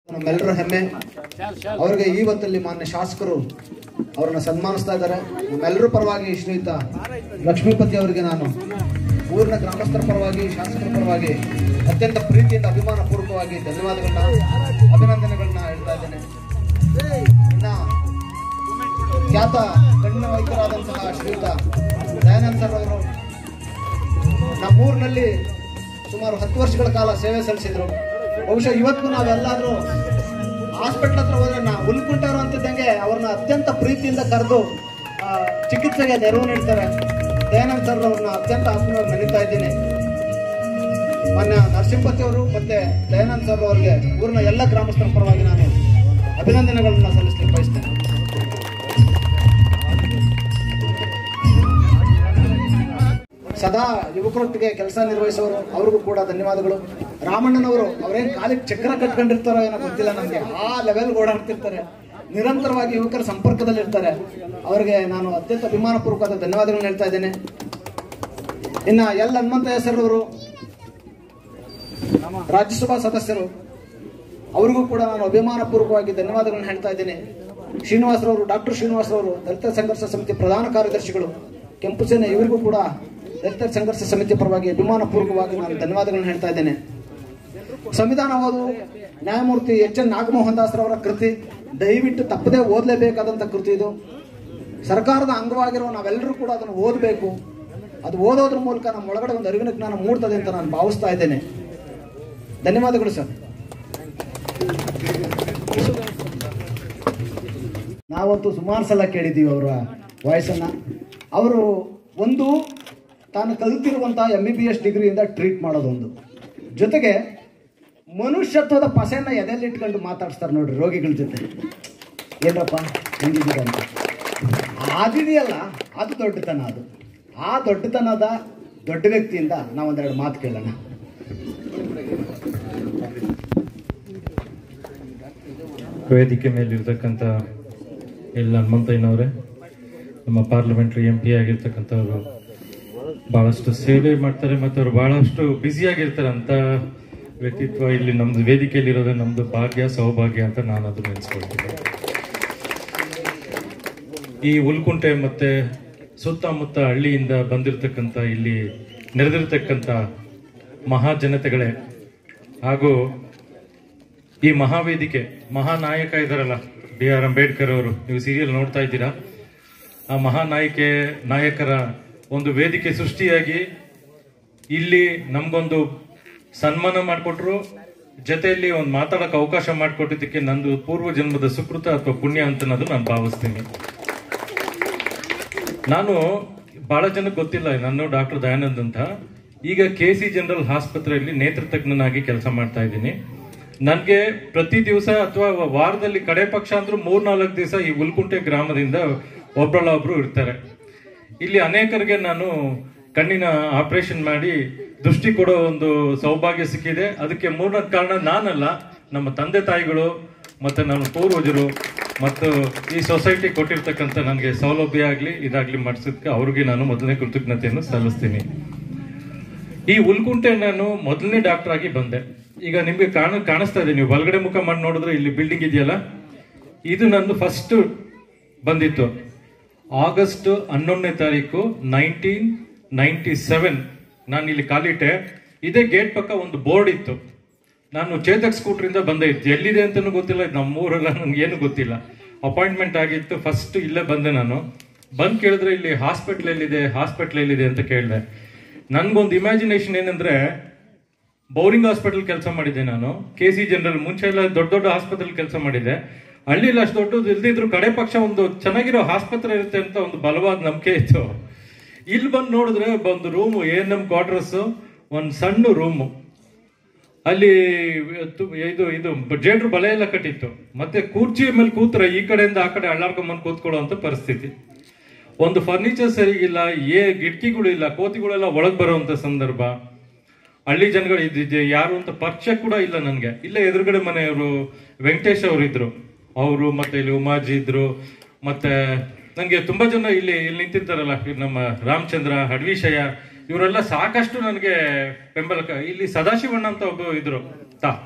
ನಮ್ಮೆಲ್ಲರ ಹೆಮ್ಮೆ ಅವರಿಗೆ ಈ ಹೊತ್ತಲ್ಲಿ ಮಾನ್ಯ ಶಾಸಕರು ಅವರನ್ನ ಸನ್ಮಾನಿಸ್ತಾ ಇದ್ದಾರೆ ನಮ್ಮೆಲ್ಲರ ಪರವಾಗಿ ಶ್ರೀಯುತ ಲಕ್ಷ್ಮೀಪತಿ ಅವರಿಗೆ ನಾನು ಊರಿನ ಗ್ರಾಮಸ್ಥರ ಪರವಾಗಿ ಶಾಸಕರ ಪರವಾಗಿ ಅತ್ಯಂತ ಪ್ರೀತಿಯಿಂದ ಅಭಿಮಾನ ಪೂರ್ವಕವಾಗಿ ಧನ್ಯವಾದಗಳನ್ನ ಅಭಿನಂದನೆಗಳನ್ನ ಹೇಳ್ತಾ ಇದ್ದೇನೆ ಇನ್ನ ಖ್ಯಾತ ಕಣ್ಣಿನ ವೈದ್ಯರಾದಂತಹ ಶ್ರೀಯುತ ದಯಾನಂದ್ ಸರ್ ಅವರು ನಮ್ಮೂರಿನಲ್ಲಿ ಸುಮಾರು ಹತ್ತು ವರ್ಷಗಳ ಕಾಲ ಸೇವೆ ಸಲ್ಲಿಸಿದ್ರು ಬಹುಶಃ ಇವತ್ತು ನಾವೆಲ್ಲಾದ್ರೂ ಹಾಸ್ಪಿಟ್ಲ್ ಹತ್ರ ಹೋದ್ರೆ ನಾ ಉಲ್ಕುಂಟವರು ಅಂತಿದ್ದಂಗೆ ಅವ್ರನ್ನ ಅತ್ಯಂತ ಪ್ರೀತಿಯಿಂದ ಕರೆದು ಆ, ಚಿಕಿತ್ಸೆಗೆ ನೆರವು ನೀಡ್ತಾರೆ ದಯಾನಂದ್ ಸರ್ ಅವ್ರನ್ನ ಅತ್ಯಂತ ಆತ್ಮೀಯವಾಗಿ ನೆನೀತಾ ಇದ್ದೀನಿ ಮೊನ್ನೆ ನರಸಿಂಹಪತಿ ಅವರು ಮತ್ತೆ ದಯಾನಂದ್ ಸರ್ ಅವರಿಗೆ ಊರಿನ ಎಲ್ಲ ಗ್ರಾಮಸ್ಥರ ಪರವಾಗಿ ನಾನು ಅಭಿನಂದನೆಗಳನ್ನ ಸಲ್ಲಿಸಲಿಕ್ಕೆ ಬಯಸ್ತೇನೆ ಸದಾ ಯುವಕರೊಟ್ಟಿಗೆ ಕೆಲಸ ನಿರ್ವಹಿಸೋರು ಅವ್ರಿಗೂ ಕೂಡ ಧನ್ಯವಾದಗಳು ರಾಮಣ್ಣನವರು ಅವ್ರೇನ್ ಕಾಲಿಗೆ ಚಕ್ರ ಕಟ್ಕೊಂಡಿರ್ತಾರೋ ಏನೋ ಗೊತ್ತಿಲ್ಲ ನಮಗೆ ಆ ಲೆವೆಲ್ ಓಡಾಡ್ತಿರ್ತಾರೆ ನಿರಂತರವಾಗಿ ಯುವಕರ ಸಂಪರ್ಕದಲ್ಲಿರ್ತಾರೆ ಅವರಿಗೆ ನಾನು ಅತ್ಯಂತ ಅಭಿಮಾನಪೂರ್ವಕವಾದ ಧನ್ಯವಾದಗಳನ್ನ ಹೇಳ್ತಾ ಇದ್ದೇನೆ ಇನ್ನ ಎಲ್ ಹನುಮಂತಯ್ಯ ಸರ್ ಅವರು ರಾಜ್ಯಸಭಾ ಸದಸ್ಯರು ಅವರಿಗೂ ಕೂಡ ನಾನು ಅಭಿಮಾನಪೂರ್ವಕವಾಗಿ ಧನ್ಯವಾದಗಳನ್ನ ಹೇಳ್ತಾ ಇದ್ದೇನೆ ಶ್ರೀನಿವಾಸರವರು ಡಾಕ್ಟರ್ ಶ್ರೀನಿವಾಸರವರು ದಲಿತ ಸಂಘರ್ಷ ಸಮಿತಿ ಪ್ರಧಾನ ಕಾರ್ಯದರ್ಶಿಗಳು ಕೆಂಪು ಸೇನೆ ಇವರಿಗೂ ಕೂಡ ದಲಿತ ಸಂಘರ್ಷ ಸಮಿತಿ ಪರವಾಗಿ ಅಭಿಮಾನಪೂರ್ವಕವಾಗಿ ನಾನು ಧನ್ಯವಾದಗಳನ್ನ ಹೇಳ್ತಾ ಇದ್ದೇನೆ ಸಂವಿಧಾನ ಓದು ನ್ಯಾಯಮೂರ್ತಿ ಎಚ್ ಎನ್ ನಾಗಮೋಹನ್ ದಾಸರವರ ಕೃತಿ ದಯವಿಟ್ಟು ತಪ್ಪದೇ ಓದಲೇಬೇಕಾದಂಥ ಕೃತಿ ಇದು ಸರ್ಕಾರದ ಅಂಗವಾಗಿರುವ ನಾವೆಲ್ಲರೂ ಕೂಡ ಅದನ್ನು ಓದಬೇಕು ಅದು ಓದೋದ್ರ ಮೂಲಕ ನಮ್ಮ ಒಳಗಡೆ ಒಂದು ಅರಿವಿನ ಜ್ಞಾನ ಮೂಡ್ತದೆ ಅಂತ ನಾನು ಭಾವಿಸ್ತಾ ಇದ್ದೇನೆ ಧನ್ಯವಾದಗಳು ಸರ್ ನಾವಂತೂ ಸುಮಾರು ಸಲ ಕೇಳಿದ್ದೀವಿ ಅವರ ವಾಯ್ಸನ್ನ ಅವರು ಒಂದು ತಾನು ಕಲಿತಿರುವಂತಹ ಎಂ ಬಿ ಬಿ ಎಸ್ ಡಿಗ್ರಿಯಿಂದ ಟ್ರೀಟ್ ಮಾಡೋದೊಂದು ಜೊತೆಗೆ ಮನುಷ್ಯತ್ವದ ಪಸೆಯನ್ನ ಎದೆಯಲ್ಲಿ ಇಟ್ಕೊಂಡು ಮಾತಾಡಿಸ್ತಾರೆ ನೋಡ್ರಿ ರೋಗಿಗಳ ಜೊತೆ ಏನಪ್ಪ ಹೆಂಗಿದ್ದೀರ ಅಂತ ಅದಿದೆಯಲ್ಲ ಅದು ದೊಡ್ಡತನ ಅದು ಆ ದೊಡ್ಡತನದ ದೊಡ್ಡ ವ್ಯಕ್ತಿಯಿಂದ ನಾವೊಂದೆರಡು ಮಾತು ಕೇಳೋಣ ವೇದಿಕೆ ಮೇಲಿರ್ತಕ್ಕಂಥ ಎಲ್ಲ ಹನುಮಂತಯ್ಯನವರೇ ನಮ್ಮ ಪಾರ್ಲಿಮೆಂಟ್ರಿ ಎಂ ಪಿ ಆಗಿರ್ತಕ್ಕಂಥವ್ರು ಭಾಳಷ್ಟು ಸೇವೆ ಮಾಡ್ತಾರೆ ಮತ್ತು ಅವರು ಭಾಳಷ್ಟು ಬ್ಯುಸಿಯಾಗಿರ್ತಾರೆ ಅಂತ ವ್ಯಕ್ತಿತ್ವ ಇಲ್ಲಿ ನಮ್ದು ವೇದಿಕೆಯಲ್ಲಿ ಇರೋದೇ ನಮ್ದು ಭಾಗ್ಯ ಸೌಭಾಗ್ಯ ಅಂತ ನಾನು ಅದನ್ನ ನೆನೆಸ್ಕೊಳ್ತೀನಿ ಈ ಉಲ್ಕುಂಟೆ ಮತ್ತೆ ಸುತ್ತಮುತ್ತ ಹಳ್ಳಿಯಿಂದ ಬಂದಿರತಕ್ಕಂಥ ಇಲ್ಲಿ ನೆರೆದಿರ್ತಕ್ಕಂಥ ಮಹಾಜನತೆಗಳೇ ಹಾಗೂ ಈ ಮಹಾವೇದಿಕೆ ಮಹಾನಾಯಕ ಇದಾರಲ್ಲ ಬಿ ಆರ್ ಅಂಬೇಡ್ಕರ್ ಅವರು ನೀವು ಸೀರಿಯಲ್ ನೋಡ್ತಾ ಇದ್ದೀರಾ ಆ ಮಹಾನಾಯಕೆ ನಾಯಕರ ಒಂದು ವೇದಿಕೆ ಸೃಷ್ಟಿಯಾಗಿ ಇಲ್ಲಿ ನಮ್ಗೊಂದು ಸನ್ಮಾನ ಮಾಡಿಕೊಟ್ರು ಜೊತೆಯಲ್ಲಿ ಒಂದು ಮಾತಾಡಕ್ಕೆ ಅವಕಾಶ ಮಾಡಿಕೊಟ್ಟಿದ್ದಕ್ಕೆ ನಂದು ಪೂರ್ವ ಜನ್ಮದ ಸುಕೃತ ಅಥವಾ ಪುಣ್ಯ ಅಂತ ಅನ್ನೋದು ನಾನು ಭಾವಿಸ್ತೀನಿ ನಾನು ಬಹಳ ಜನಕ್ಕೆ ಗೊತ್ತಿಲ್ಲ ನಾನು ಡಾಕ್ಟರ್ ದಯಾನಂದ್ ಅಂತ ಈಗ ಕೆ ಸಿ ಜನರಲ್ ಆಸ್ಪತ್ರೆಯಲ್ಲಿ ನೇತ್ರ ತಜ್ಞನಾಗಿ ಕೆಲಸ ಮಾಡ್ತಾ ಇದ್ದೀನಿ ನನಗೆ ಪ್ರತಿ ದಿವಸ ಅಥವಾ ವಾರದಲ್ಲಿ ಕಡೆ ಪಕ್ಷ ಅಂದ್ರೂ ಮೂರ್ನಾಲ್ಕು ದಿವಸ ಈ ಉಲ್ಕುಂಟೆ ಗ್ರಾಮದಿಂದ ಒಬ್ಬರಲ್ಲ ಒಬ್ರು ಇರ್ತಾರೆ ಇಲ್ಲಿ ಅನೇಕರಿಗೆ ನಾನು ಕಣ್ಣಿನ ಆಪರೇಷನ್ ಮಾಡಿ ದೃಷ್ಟಿ ಕೊಡೋ ಒಂದು ಸೌಭಾಗ್ಯ ಸಿಕ್ಕಿದೆ ಅದಕ್ಕೆ ಮೂರನೇ ಕಾರಣ ನಾನಲ್ಲ ನಮ್ಮ ತಂದೆ ತಾಯಿಗಳು ಮತ್ತೆ ನಮ್ಮ ಪೂರ್ವಜರು ಮತ್ತು ಈ ಸೊಸೈಟಿ ಕೊಟ್ಟಿರ್ತಕ್ಕಂಥ ನನಗೆ ಸೌಲಭ್ಯ ಆಗಲಿ ಇದಾಗ್ಲಿ ಮಾಡಿಸೋದಕ್ಕೆ ಅವ್ರಿಗೆ ನಾನು ಮೊದಲನೇ ಕೃತಜ್ಞತೆಯನ್ನು ಸಲ್ಲಿಸ್ತೀನಿ ಈ ಉಲ್ಕುಂಟೆ ನಾನು ಮೊದಲನೇ ಡಾಕ್ಟರ್ ಆಗಿ ಬಂದೆ ಈಗ ನಿಮ್ಗೆ ಕಾಣ ಕಾಣಿಸ್ತಾ ಇದೆ ನೀವು ಒಳಗಡೆ ಮುಖ ಮಾಡಿ ನೋಡಿದ್ರೆ ಇಲ್ಲಿ ಬಿಲ್ಡಿಂಗ್ ಇದೆಯಲ್ಲ ಇದು ನಂದು ಫಸ್ಟ್ ಬಂದಿತ್ತು ಆಗಸ್ಟ್ ಹನ್ನೊಂದನೇ ತಾರೀಕು ನೈನ್ಟೀನ್ ನೈನ್ಟಿ ಸೆವೆನ್ ನಾನು ಇಲ್ಲಿ ಕಾಲಿಟ್ಟೆ ಇದೇ ಗೇಟ್ ಪಕ್ಕ ಒಂದು ಬೋರ್ಡ್ ಇತ್ತು ನಾನು ಚೇತಕ್ ಸ್ಕೂಟ್ರಿಂದ ಬಂದೆ ಇತ್ತು ಎಲ್ಲಿದೆ ಅಂತಲೂ ಗೊತ್ತಿಲ್ಲ ಇದು ನಮ್ಮೂರಲ್ಲ ನನ್ಗೆ ಏನು ಗೊತ್ತಿಲ್ಲ ಅಪಾಯಿಂಟ್ಮೆಂಟ್ ಆಗಿತ್ತು ಫಸ್ಟ್ ಇಲ್ಲೇ ಬಂದೆ ನಾನು ಬಂದು ಕೇಳಿದ್ರೆ ಇಲ್ಲಿ ಹಾಸ್ಪಿಟ್ಲ್ ಎಲ್ಲಿದೆ ಹಾಸ್ಪಿಟ್ಲ್ ಎಲ್ಲಿದೆ ಅಂತ ಕೇಳಿದೆ ನನ್ಗೊಂದು ಇಮ್ಯಾಜಿನೇಷನ್ ಏನಂದ್ರೆ ಬೌರಿಂಗ್ ಹಾಸ್ಪಿಟಲ್ ಕೆಲಸ ಮಾಡಿದ್ದೆ ನಾನು ಕೆ ಸಿ ಜನರಲ್ ಮುಂಚೆ ಎಲ್ಲ ದೊಡ್ಡ ದೊಡ್ಡ ಆಸ್ಪತ್ರೆ ಕೆಲಸ ಮಾಡಿದ್ದೆ ಹಳ್ಳಿಲಿ ಅಷ್ಟು ದೊಡ್ಡದು ಇಲ್ದಿದ್ರು ಕಡೆ ಪಕ್ಷ ಒಂದು ಚೆನ್ನಾಗಿರೋ ಆಸ್ಪತ್ರೆ ಇರುತ್ತೆ ಅಂತ ಒಂದು ಬಲವಾದ ನಂಬಿಕೆ ಇತ್ತು ಇಲ್ಲಿ ಬಂದು ನೋಡಿದ್ರೆ ಒಂದು room A N M quarters ಒಂದು ಸಣ್ಣ ರೂಮು ಅಲ್ಲಿ ತು- ಇದು ಇದು ಜೇಡ್ರು ಬಲೆ ಎಲ್ಲ ಕಟ್ಟಿತ್ತು ಮತ್ತೆ ಕುರ್ಚಿ ಮೇಲೆ ಕೂತ್ರೆ ಈ ಕಡೆಯಿಂದ ಆ ಕಡೆ ಅಳ್ಳಾಡ್ಕೊಂಬಂದು ಕೂತ್ಕೊಳ್ಳೋ ಪರಿಸ್ಥಿತಿ ಒಂದು ಫರ್ನಿಚರ್ ಸರಿಗಿಲ್ಲ ಏ ಗಿಟಕಿಗಳು ಇಲ್ಲ ಕೋತಿಗಳೆಲ್ಲ ಒಳಗ್ ಬರುವಂತ ಸಂದರ್ಭ ಹಳ್ಳಿ ಜನಗಳು ಇದ್ದಿದ್ದೆ ಯಾರು ಅಂತ ಪರಿಚಯ ಕೂಡ ಇಲ್ಲ ನನ್ಗೆ ಇಲ್ಲೇ ಎದುರುಗಡೆ ಮನೆಯವರು ವೆಂಕಟೇಶ್ ಅವರು ಇದ್ರು ಅವರು ಮತ್ತೆ ಇಲ್ಲಿ ಉಮಾಜಿ ಇದ್ರು ಮತ್ತೆ ನಂಗೆ ತುಂಬಾ ಜನ ಇಲ್ಲಿ ಇಲ್ಲಿ ನಿಂತಿರ್ತಾರಲ್ಲ ಇವ್ರು ನಮ್ಮ ರಾಮಚಂದ್ರ ಹಡ್ವಿಶಯ್ಯ ಇವರೆಲ್ಲ ಸಾಕಷ್ಟು ನನಗೆ ಬೆಂಬಲ ಕ- ಇಲ್ಲಿ ಸದಾಶಿವಣ್ಣ ಅಂತ ಒಬ್ಬ ಇದ್ರು ತಾ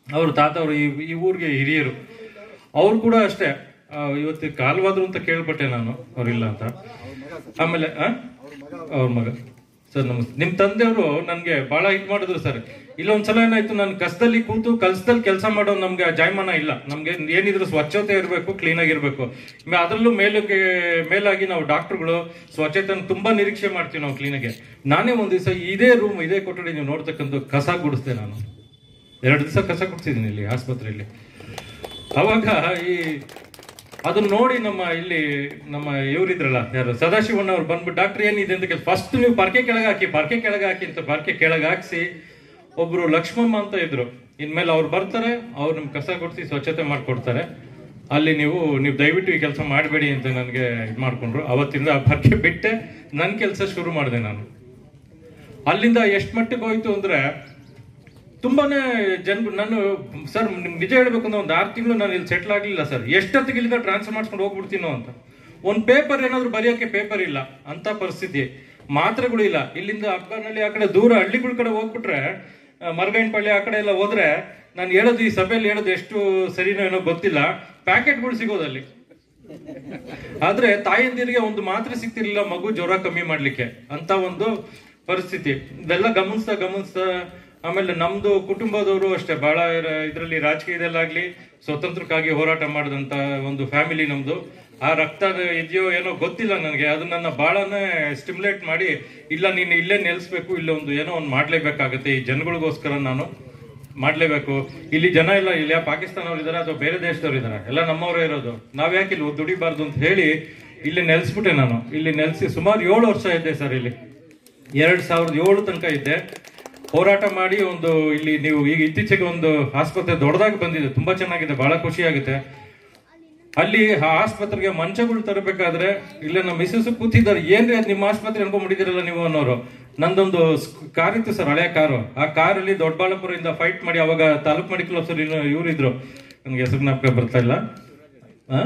ಅವ್ರ ತಾತ ಅವರು ಈ ಈ ಊರಿಗೆ ಹಿರಿಯರು ಅವ್ರು ಕೂಡ ಅಷ್ಟೇ ಆ, ಇವತ್ತು ಕಾಲ್ವಾದ್ರು ಅಂತ ಕೇಳ್ಪಟ್ಟೆ ನಾನು ಅವ್ರಿಲ್ಲ ಅಂತ ಆಮೇಲೆ ಆ? ಅವ್ರ ಮಗ ಸರ್ ನಮಸ್ತೆ ನಿಮ್ ತಂದೆಯವರು ನನ್ಗೆ ಬಹಳ ಇದು ಮಾಡಿದ್ರು ಸರ್ ಇಲ್ಲೊಂದ್ಸಲ ಏನಾಯ್ತು ನಾನು ಕಸದಲ್ಲಿ ಕೂತು ಕಲ್ಸದಲ್ಲಿ ಕೆಲಸ ಮಾಡೋ ನಮ್ಗೆ ಜಾಯಮಾನ ಇಲ್ಲ ನಮ್ಗೆ ಏನಿದ್ರು ಸ್ವಚ್ಛತೆ ಇರಬೇಕು ಕ್ಲೀನ್ ಆಗಿರ್ಬೇಕು ಮೇ- ಅದರಲ್ಲೂ ಮೇಲಕ್ಕೆ ಮೇಲಾಗಿ ನಾವು ಡಾಕ್ಟರ್ಗಳು ಸ್ವಚ್ಛತೆ ತುಂಬಾ ನಿರೀಕ್ಷೆ ಮಾಡ್ತೀವಿ ನಾವು ಕ್ಲೀನಾಗೆ ನಾನೇ ಒಂದ್ ದಿವಸ ಇದೇ ರೂಮ್ ಇದೇ ಕೊಠಡಿ ನೀವು ನೋಡ್ತಕ್ಕಂಥ ಕಸ ಗುಡಿಸ್ದೆ ನಾನು ಎರಡು ದಿವಸ ಕಸ ಕೊಡ್ತಿದ್ದೀನಿ ಇಲ್ಲಿ ಆಸ್ಪತ್ರೆಯಲ್ಲಿ ಅವಾಗ ಈ ಅದನ್ನ ನೋಡಿ ನಮ್ಮ ಇಲ್ಲಿ ನಮ್ಮ ಇವರಿದ್ರಲ್ಲ ಯಾರು ಸದಾಶಿವಣ್ಣ ಅವ್ರು ಬಂದ್ಬಿಟ್ಟು ಡಾಕ್ಟರ್ ಏನಿದೆ ಅಂತ ಕೇಳಿ ಫಸ್ಟ್ ನೀವು ಪರ್ಕೆ ಕೆಳಗೆ ಹಾಕಿ ಪರ್ಕೆ ಕೆಳಗೆ ಹಾಕಿ ಅಂತ ಪರ್ಕೆ ಕೆಳಗೆ ಹಾಕ್ಸಿ ಒಬ್ರು ಲಕ್ಷ್ಮಮ್ಮ ಅಂತ ಇದ್ರು ಇನ್ಮೇಲೆ ಅವ್ರು ಬರ್ತಾರೆ ಅವ್ರು ನಿಮ್ ಕಸ ಕೊಡ್ಸಿ ಸ್ವಚ್ಛತೆ ಮಾಡ್ಕೊಡ್ತಾರೆ ಅಲ್ಲಿ ನೀವು ನೀವು ದಯವಿಟ್ಟು ಈ ಕೆಲಸ ಮಾಡಬೇಡಿ ಅಂತ ನನಗೆ ಇದು ಮಾಡ್ಕೊಂಡ್ರು ಅವತ್ತಿಂದ ಆ ಪರ್ಕೆ ಬಿಟ್ಟೆ ನನ್ನ ಕೆಲಸ ಶುರು ಮಾಡಿದೆ ನಾನು ಅಲ್ಲಿಂದ ಎಷ್ಟು ಮಟ್ಟಿಗೆ ಹೋಯ್ತು ಅಂದ್ರೆ ತುಂಬಾನೇ ಜನ ನಾನು ಸರ್ ನಿಮ್ಗೆ ನಿಜ ಹೇಳ್ಬೇಕು ಅಂದ್ರೆ ಒಂದು ಆರು ತಿಂಗಳು ನಾನು ಇಲ್ಲಿ ಸೆಟ್ಲ್ ಆಗ್ಲಿಲ್ಲ ಸರ್ ಎಷ್ಟೊತ್ತಿಗೆ ಇಲ್ಲಿಂದ ಟ್ರಾನ್ಸ್ಫರ್ ಮಾಡ್ಸ್ಕೊಂಡು ಹೋಗ್ಬಿಡ್ತೀನೋ ಅಂತ ಒಂದು ಪೇಪರ್ ಏನಾದ್ರು ಬರೆಯೋಕೆ ಪೇಪರ್ ಇಲ್ಲ ಅಂತ ಪರಿಸ್ಥಿತಿ ಮಾತ್ರೆಗಳು ಇಲ್ಲ ಇಲ್ಲಿಂದ ಅಬ್ಬನಲ್ಲಿ ಆ ಕಡೆ ದೂರ ಹಳ್ಳಿಗಳ ಕಡೆ ಹೋಗ್ಬಿಟ್ರೆ ಮರಗೈನಪಳ್ಳಿ ಆ ಕಡೆ ಎಲ್ಲ ಹೋದ್ರೆ ನಾನು ಹೇಳೋದು ಈ ಸಭೆಯಲ್ಲಿ ಹೇಳೋದು ಎಷ್ಟು ಸರಿನೋ ಏನೋ ಗೊತ್ತಿಲ್ಲ ಪ್ಯಾಕೆಟ್ಗಳು ಸಿಗೋದಲ್ಲಿ ಆದ್ರೆ ತಾಯಂದಿರಿಗೆ ಒಂದು ಮಾತ್ರೆ ಸಿಗ್ತಿರ್ಲಿಲ್ಲ ಮಗು ಜ್ವರ ಕಮ್ಮಿ ಮಾಡ್ಲಿಕ್ಕೆ ಅಂತ ಒಂದು ಪರಿಸ್ಥಿತಿ ಇದೆಲ್ಲ ಗಮನಿಸ್ತಾ ಗಮನಿಸ್ತಾ ಆಮೇಲೆ ನಮ್ದು ಕುಟುಂಬದವರು ಅಷ್ಟೇ ಬಹಳ ಇದರಲ್ಲಿ ರಾಜಕೀಯದಲ್ಲಾಗ್ಲಿ ಸ್ವತಂತ್ರಕ್ಕಾಗಿ ಹೋರಾಟ ಮಾಡಿದಂತ ಒಂದು ಫ್ಯಾಮಿಲಿ ನಮ್ದು ಆ ರಕ್ತ ಇದೆಯೋ ಏನೋ ಗೊತ್ತಿಲ್ಲ ನನಗೆ ಅದು ನನ್ನ ಬಹಳನೇ ಸ್ಟಿಮ್ಯುಲೇಟ್ ಮಾಡಿ ಇಲ್ಲ ನೀನು ಇಲ್ಲೇ ನೆಲೆಸ್ಬೇಕು ಇಲ್ಲ ಒಂದು ಏನೋ ಒಂದು ಮಾಡ್ಲೇಬೇಕಾಗತ್ತೆ ಈ ಜನಗಳಿಗೋಸ್ಕರ ನಾನು ಮಾಡ್ಲೇಬೇಕು ಇಲ್ಲಿ ಜನ ಇಲ್ಲ ಇಲ್ಲಿ ಯಾವ ಪಾಕಿಸ್ತಾನವ್ರು ಇದಾರೆ ಅಥವಾ ಬೇರೆ ದೇಶದವ್ರು ಇದಾರೆ ಎಲ್ಲ ನಮ್ಮವರೇ ಇರೋದು ನಾವ್ ಯಾಕೆ ಇಲ್ಲಿ ದುಡಿಬಾರ್ದು ಅಂತ ಹೇಳಿ ಇಲ್ಲಿ ನೆಲೆಸ್ಬಿಟ್ಟೆ ನಾನು ಇಲ್ಲಿ ನೆಲೆಸಿ ಸುಮಾರು ಏಳು ವರ್ಷ ಇದ್ದೆ ಸರ್ ಇಲ್ಲಿ ಎರಡ್ ಸಾವಿರದ ಏಳು ತನಕ ಇದ್ದೆ ಹೋರಾಟ ಮಾಡಿ ಒಂದು ಇಲ್ಲಿ ನೀವು ಈಗ ಇತ್ತೀಚೆಗೆ ಒಂದು ಆಸ್ಪತ್ರೆ ದೊಡ್ಡದಾಗಿ ಬಂದಿದೆ ತುಂಬಾ ಚೆನ್ನಾಗಿದೆ ಬಹಳ ಖುಷಿ ಆಗುತ್ತೆ ಅಲ್ಲಿ ಆ ಆಸ್ಪತ್ರೆಗೆ ಮಂಚಗಳು ತರಬೇಕಾದ್ರೆ ಇಲ್ಲೇ ನಮ್ಮ ಮಿಸಸ್ ಕೂತಿದ್ದಾರೆ ಏನ್ರಿ ಅದ್ ನಿಮ್ಮ ಆಸ್ಪತ್ರೆ ಅನ್ಕೊಂಡ್ಬಿಟ್ಟಿದ್ದೀರಲ್ಲ ನೀವು ಅನ್ನೋರು ನಂದೊಂದು ಕಾರ್ ಇತ್ತು ಸರ್ ಹಳೆ ಕಾರು ಆ ಕಾರಲ್ಲಿ ದೊಡ್ಡಬಳ್ಳಾಪುರದಿಂದ ಫೈಟ್ ಮಾಡಿ ಅವಾಗ ತಾಲೂಕ್ ಮೆಡಿಕಲ್ ಆಫೀಸರ್ ಇವ್ರು ಇದ್ರು ನನ್ಗೆ ಹೆಸರು ಜ್ಞಾಪಕ ಬರ್ತಾ ಇಲ್ಲ ಆ?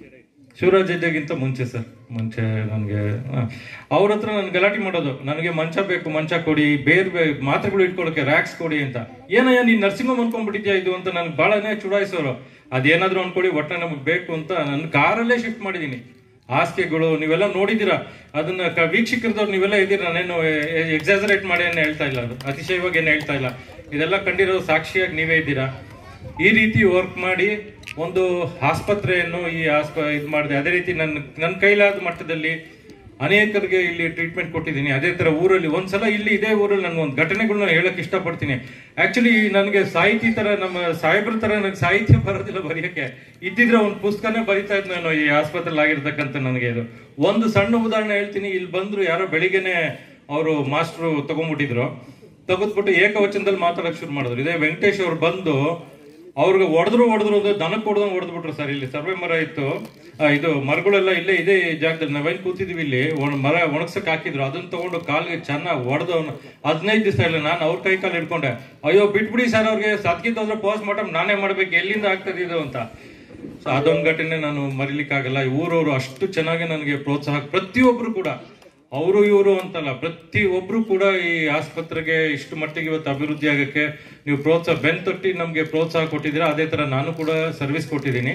ಶಿವರಾಜ್ ಹೆಜ್ಜೆಗಿಂತ ಮುಂಚೆ ಸರ್ ಮುಂಚೆ ನನಗೆ ಅವ್ರ ಹತ್ರ ನನ್ ಗಲಾಟೆ ಮಾಡೋದು ನನಗೆ ಮಂಚ ಬೇಕು ಮಂಚ ಕೊಡಿ ಬೇರೆ ಬೇರೆ ಮಾತ್ರೆಗಳು ಇಟ್ಕೊಳ್ಳೋಕೆ ರ್ಯಾಕ್ಸ್ ಕೊಡಿ ಅಂತ ಏನಯ್ಯ ನೀನ್ ನರ್ಸಿಂಗ್ ಹೋಮ್ ಅನ್ಕೊಂಡ್ಬಿಟ್ಟಿದ್ಯಾ ಇದು ಅಂತ ನನ್ಗೆ ಬಹಳನೇ ಚುಡಾಯಿಸೋರು ಅದೇನಾದ್ರೂ ಅನ್ಕೊಳ್ಳಿ ಒಟ್ಟ ನಮಗೆ ಬೇಕು ಅಂತ ನನ್ನ ಕಾರಲ್ಲೇ ಶಿಫ್ಟ್ ಮಾಡಿದೀನಿ ಹಾಸಿಗೆಗಳು ನೀವೆಲ್ಲ ನೋಡಿದೀರಾ ಅದನ್ನ ಕ- ವೀಕ್ಷಕರದವ್ರು ನೀವೆಲ್ಲ ಇದ್ದೀರಾ ನಾನೇನು ಎಕ್ಸಾಸರೇಟ್ ಮಾಡಿ ಏನು ಹೇಳ್ತಾ ಇಲ್ಲ ಅದು ಅತಿಶಯವಾಗಿ ಏನು ಹೇಳ್ತಾ ಇಲ್ಲ ಇದೆಲ್ಲ ಕಂಡಿರೋ ಸಾಕ್ಷಿಯಾಗಿ ನೀವೇ ಇದ್ದೀರಾ ಈ ರೀತಿ ವರ್ಕ್ ಮಾಡಿ ಒಂದು ಆಸ್ಪತ್ರೆಯನ್ನು ಈ ಆಸ್ಪ ಇದು ಮಾಡಿದೆ ಅದೇ ರೀತಿ ನನ್ನ ನನ್ನ ಕೈಲಾದ ಮಟ್ಟದಲ್ಲಿ ಅನೇಕರಿಗೆ ಇಲ್ಲಿ ಟ್ರೀಟ್ಮೆಂಟ್ ಕೊಟ್ಟಿದ್ದೀನಿ ಅದೇ ತರ ಊರಲ್ಲಿ ಒಂದ್ಸಲ ಇಲ್ಲಿ ಇದೇ ಊರಲ್ಲಿ ನಾನು ಒಂದು ಘಟನೆಗಳನ್ನ ಹೇಳಕ್ ಇಷ್ಟಪಡ್ತೀನಿ ಆಕ್ಚುಲಿ ನನಗೆ ಸಾಹಿತಿ ತರ ನಮ್ಮ ಸಾಹೇಬ್ರ ತರ ನನಗೆ ಸಾಹಿತ್ಯ ಬರೋದಿಲ್ಲ ಬರೆಯಕ್ಕೆ ಇದ್ದಿದ್ರೆ ಒಂದು ಪುಸ್ತಕನೇ ಬರಿತಾ ಇದ್ ನಾನು ಈ ಆಸ್ಪತ್ರೆಲಿ ಆಗಿರ್ತಕ್ಕಂಥ ನನಗೆ ಇದು ಒಂದು ಸಣ್ಣ ಉದಾಹರಣೆ ಹೇಳ್ತೀನಿ ಇಲ್ಲಿ ಬಂದ್ರು ಯಾರೋ ಬೆಳಿಗ್ಗೆನೆ ಅವರು ಮಾಸ್ಟ್ರು ತಗೊಂಡ್ಬಿಟ್ಟಿದ್ರು ತೆಗೆದ್ಬಿಟ್ಟು ಏಕವಚನದಲ್ಲಿ ಮಾತಾಡಕ್ ಶುರು ಮಾಡಿದ್ರು ಇದೇ ವೆಂಕಟೇಶ್ ಅವ್ರು ಬಂದು ಅವ್ರಿಗೆ ಹೊಡೆದ್ರು ಹೊಡೆದ್ರು ಅದು ದನಕ್ಕೆ ಹೊಡೆದಂಗ್ ಹೊಡೆದ್ಬಿಟ್ರು ಸರ್ ಇಲ್ಲಿ ಸರ್ವೆ ಮರ ಇತ್ತು ಆ, ಇದು ಮರಗಳೆಲ್ಲ ಇಲ್ಲೇ ಇದೇ ಜಾಗದಲ್ಲಿ ನಾವೇನ್ ಕೂತಿದ್ವಿ ಇಲ್ಲಿ ಒಣ- ಮರ ಒಣಗ್ಸಕ್ ಹಾಕಿದ್ರು ಅದನ್ನ ತಗೊಂಡು ಕಾಲ್ಗೆ ಚೆನ್ನಾಗಿ ಹೊಡೆದು ಅವ್ನು ಹದಿನೈದು ದಿವಸ ಇಲ್ಲ ನಾನು ಅವ್ರ ಕೈ ಕಾಲು ಹಿಡ್ಕೊಂಡೆ ಅಯ್ಯೋ ಬಿಟ್ಬಿಡಿ ಸರ್ ಅವ್ರಿಗೆ ಸತ್ಗಿದ್ದೋದ್ರೆ ಪೋಸ್ಟ್ ಮಾರ್ಟಮ್ ನಾನೇ ಮಾಡ್ಬೇಕು ಎಲ್ಲಿಂದ ಆಗ್ತದೆ ಇದು ಅಂತ ಸೊ ಅದೊಂದು ಘಟನೆ ನಾನು ಮರಿಲಿಕ್ಕಾಗಲ್ಲ ಈ ಊರವರು ಅಷ್ಟು ಚೆನ್ನಾಗಿ ನನಗೆ ಪ್ರೋತ್ಸಾಹ ಪ್ರತಿಯೊಬ್ರು ಕೂಡ ಅವರು ಇವರು ಅಂತಲ್ಲ ಪ್ರತಿ ಒಬ್ರು ಕೂಡ ಈ ಆಸ್ಪತ್ರೆಗೆ ಇಷ್ಟು ಮಟ್ಟಿಗೆ ಇವತ್ತು ಅಭಿವೃದ್ಧಿ ಆಗಕ್ಕೆ ನೀವು ಪ್ರೋತ್ಸಾಹ ಬೆನ್ ತಟ್ಟಿ ನಮ್ಗೆ ಪ್ರೋತ್ಸಾಹ ಕೊಟ್ಟಿದ್ದೀರಾ ಅದೇ ತರ ನಾನು ಕೂಡ ಸರ್ವಿಸ್ ಕೊಟ್ಟಿದ್ದೀನಿ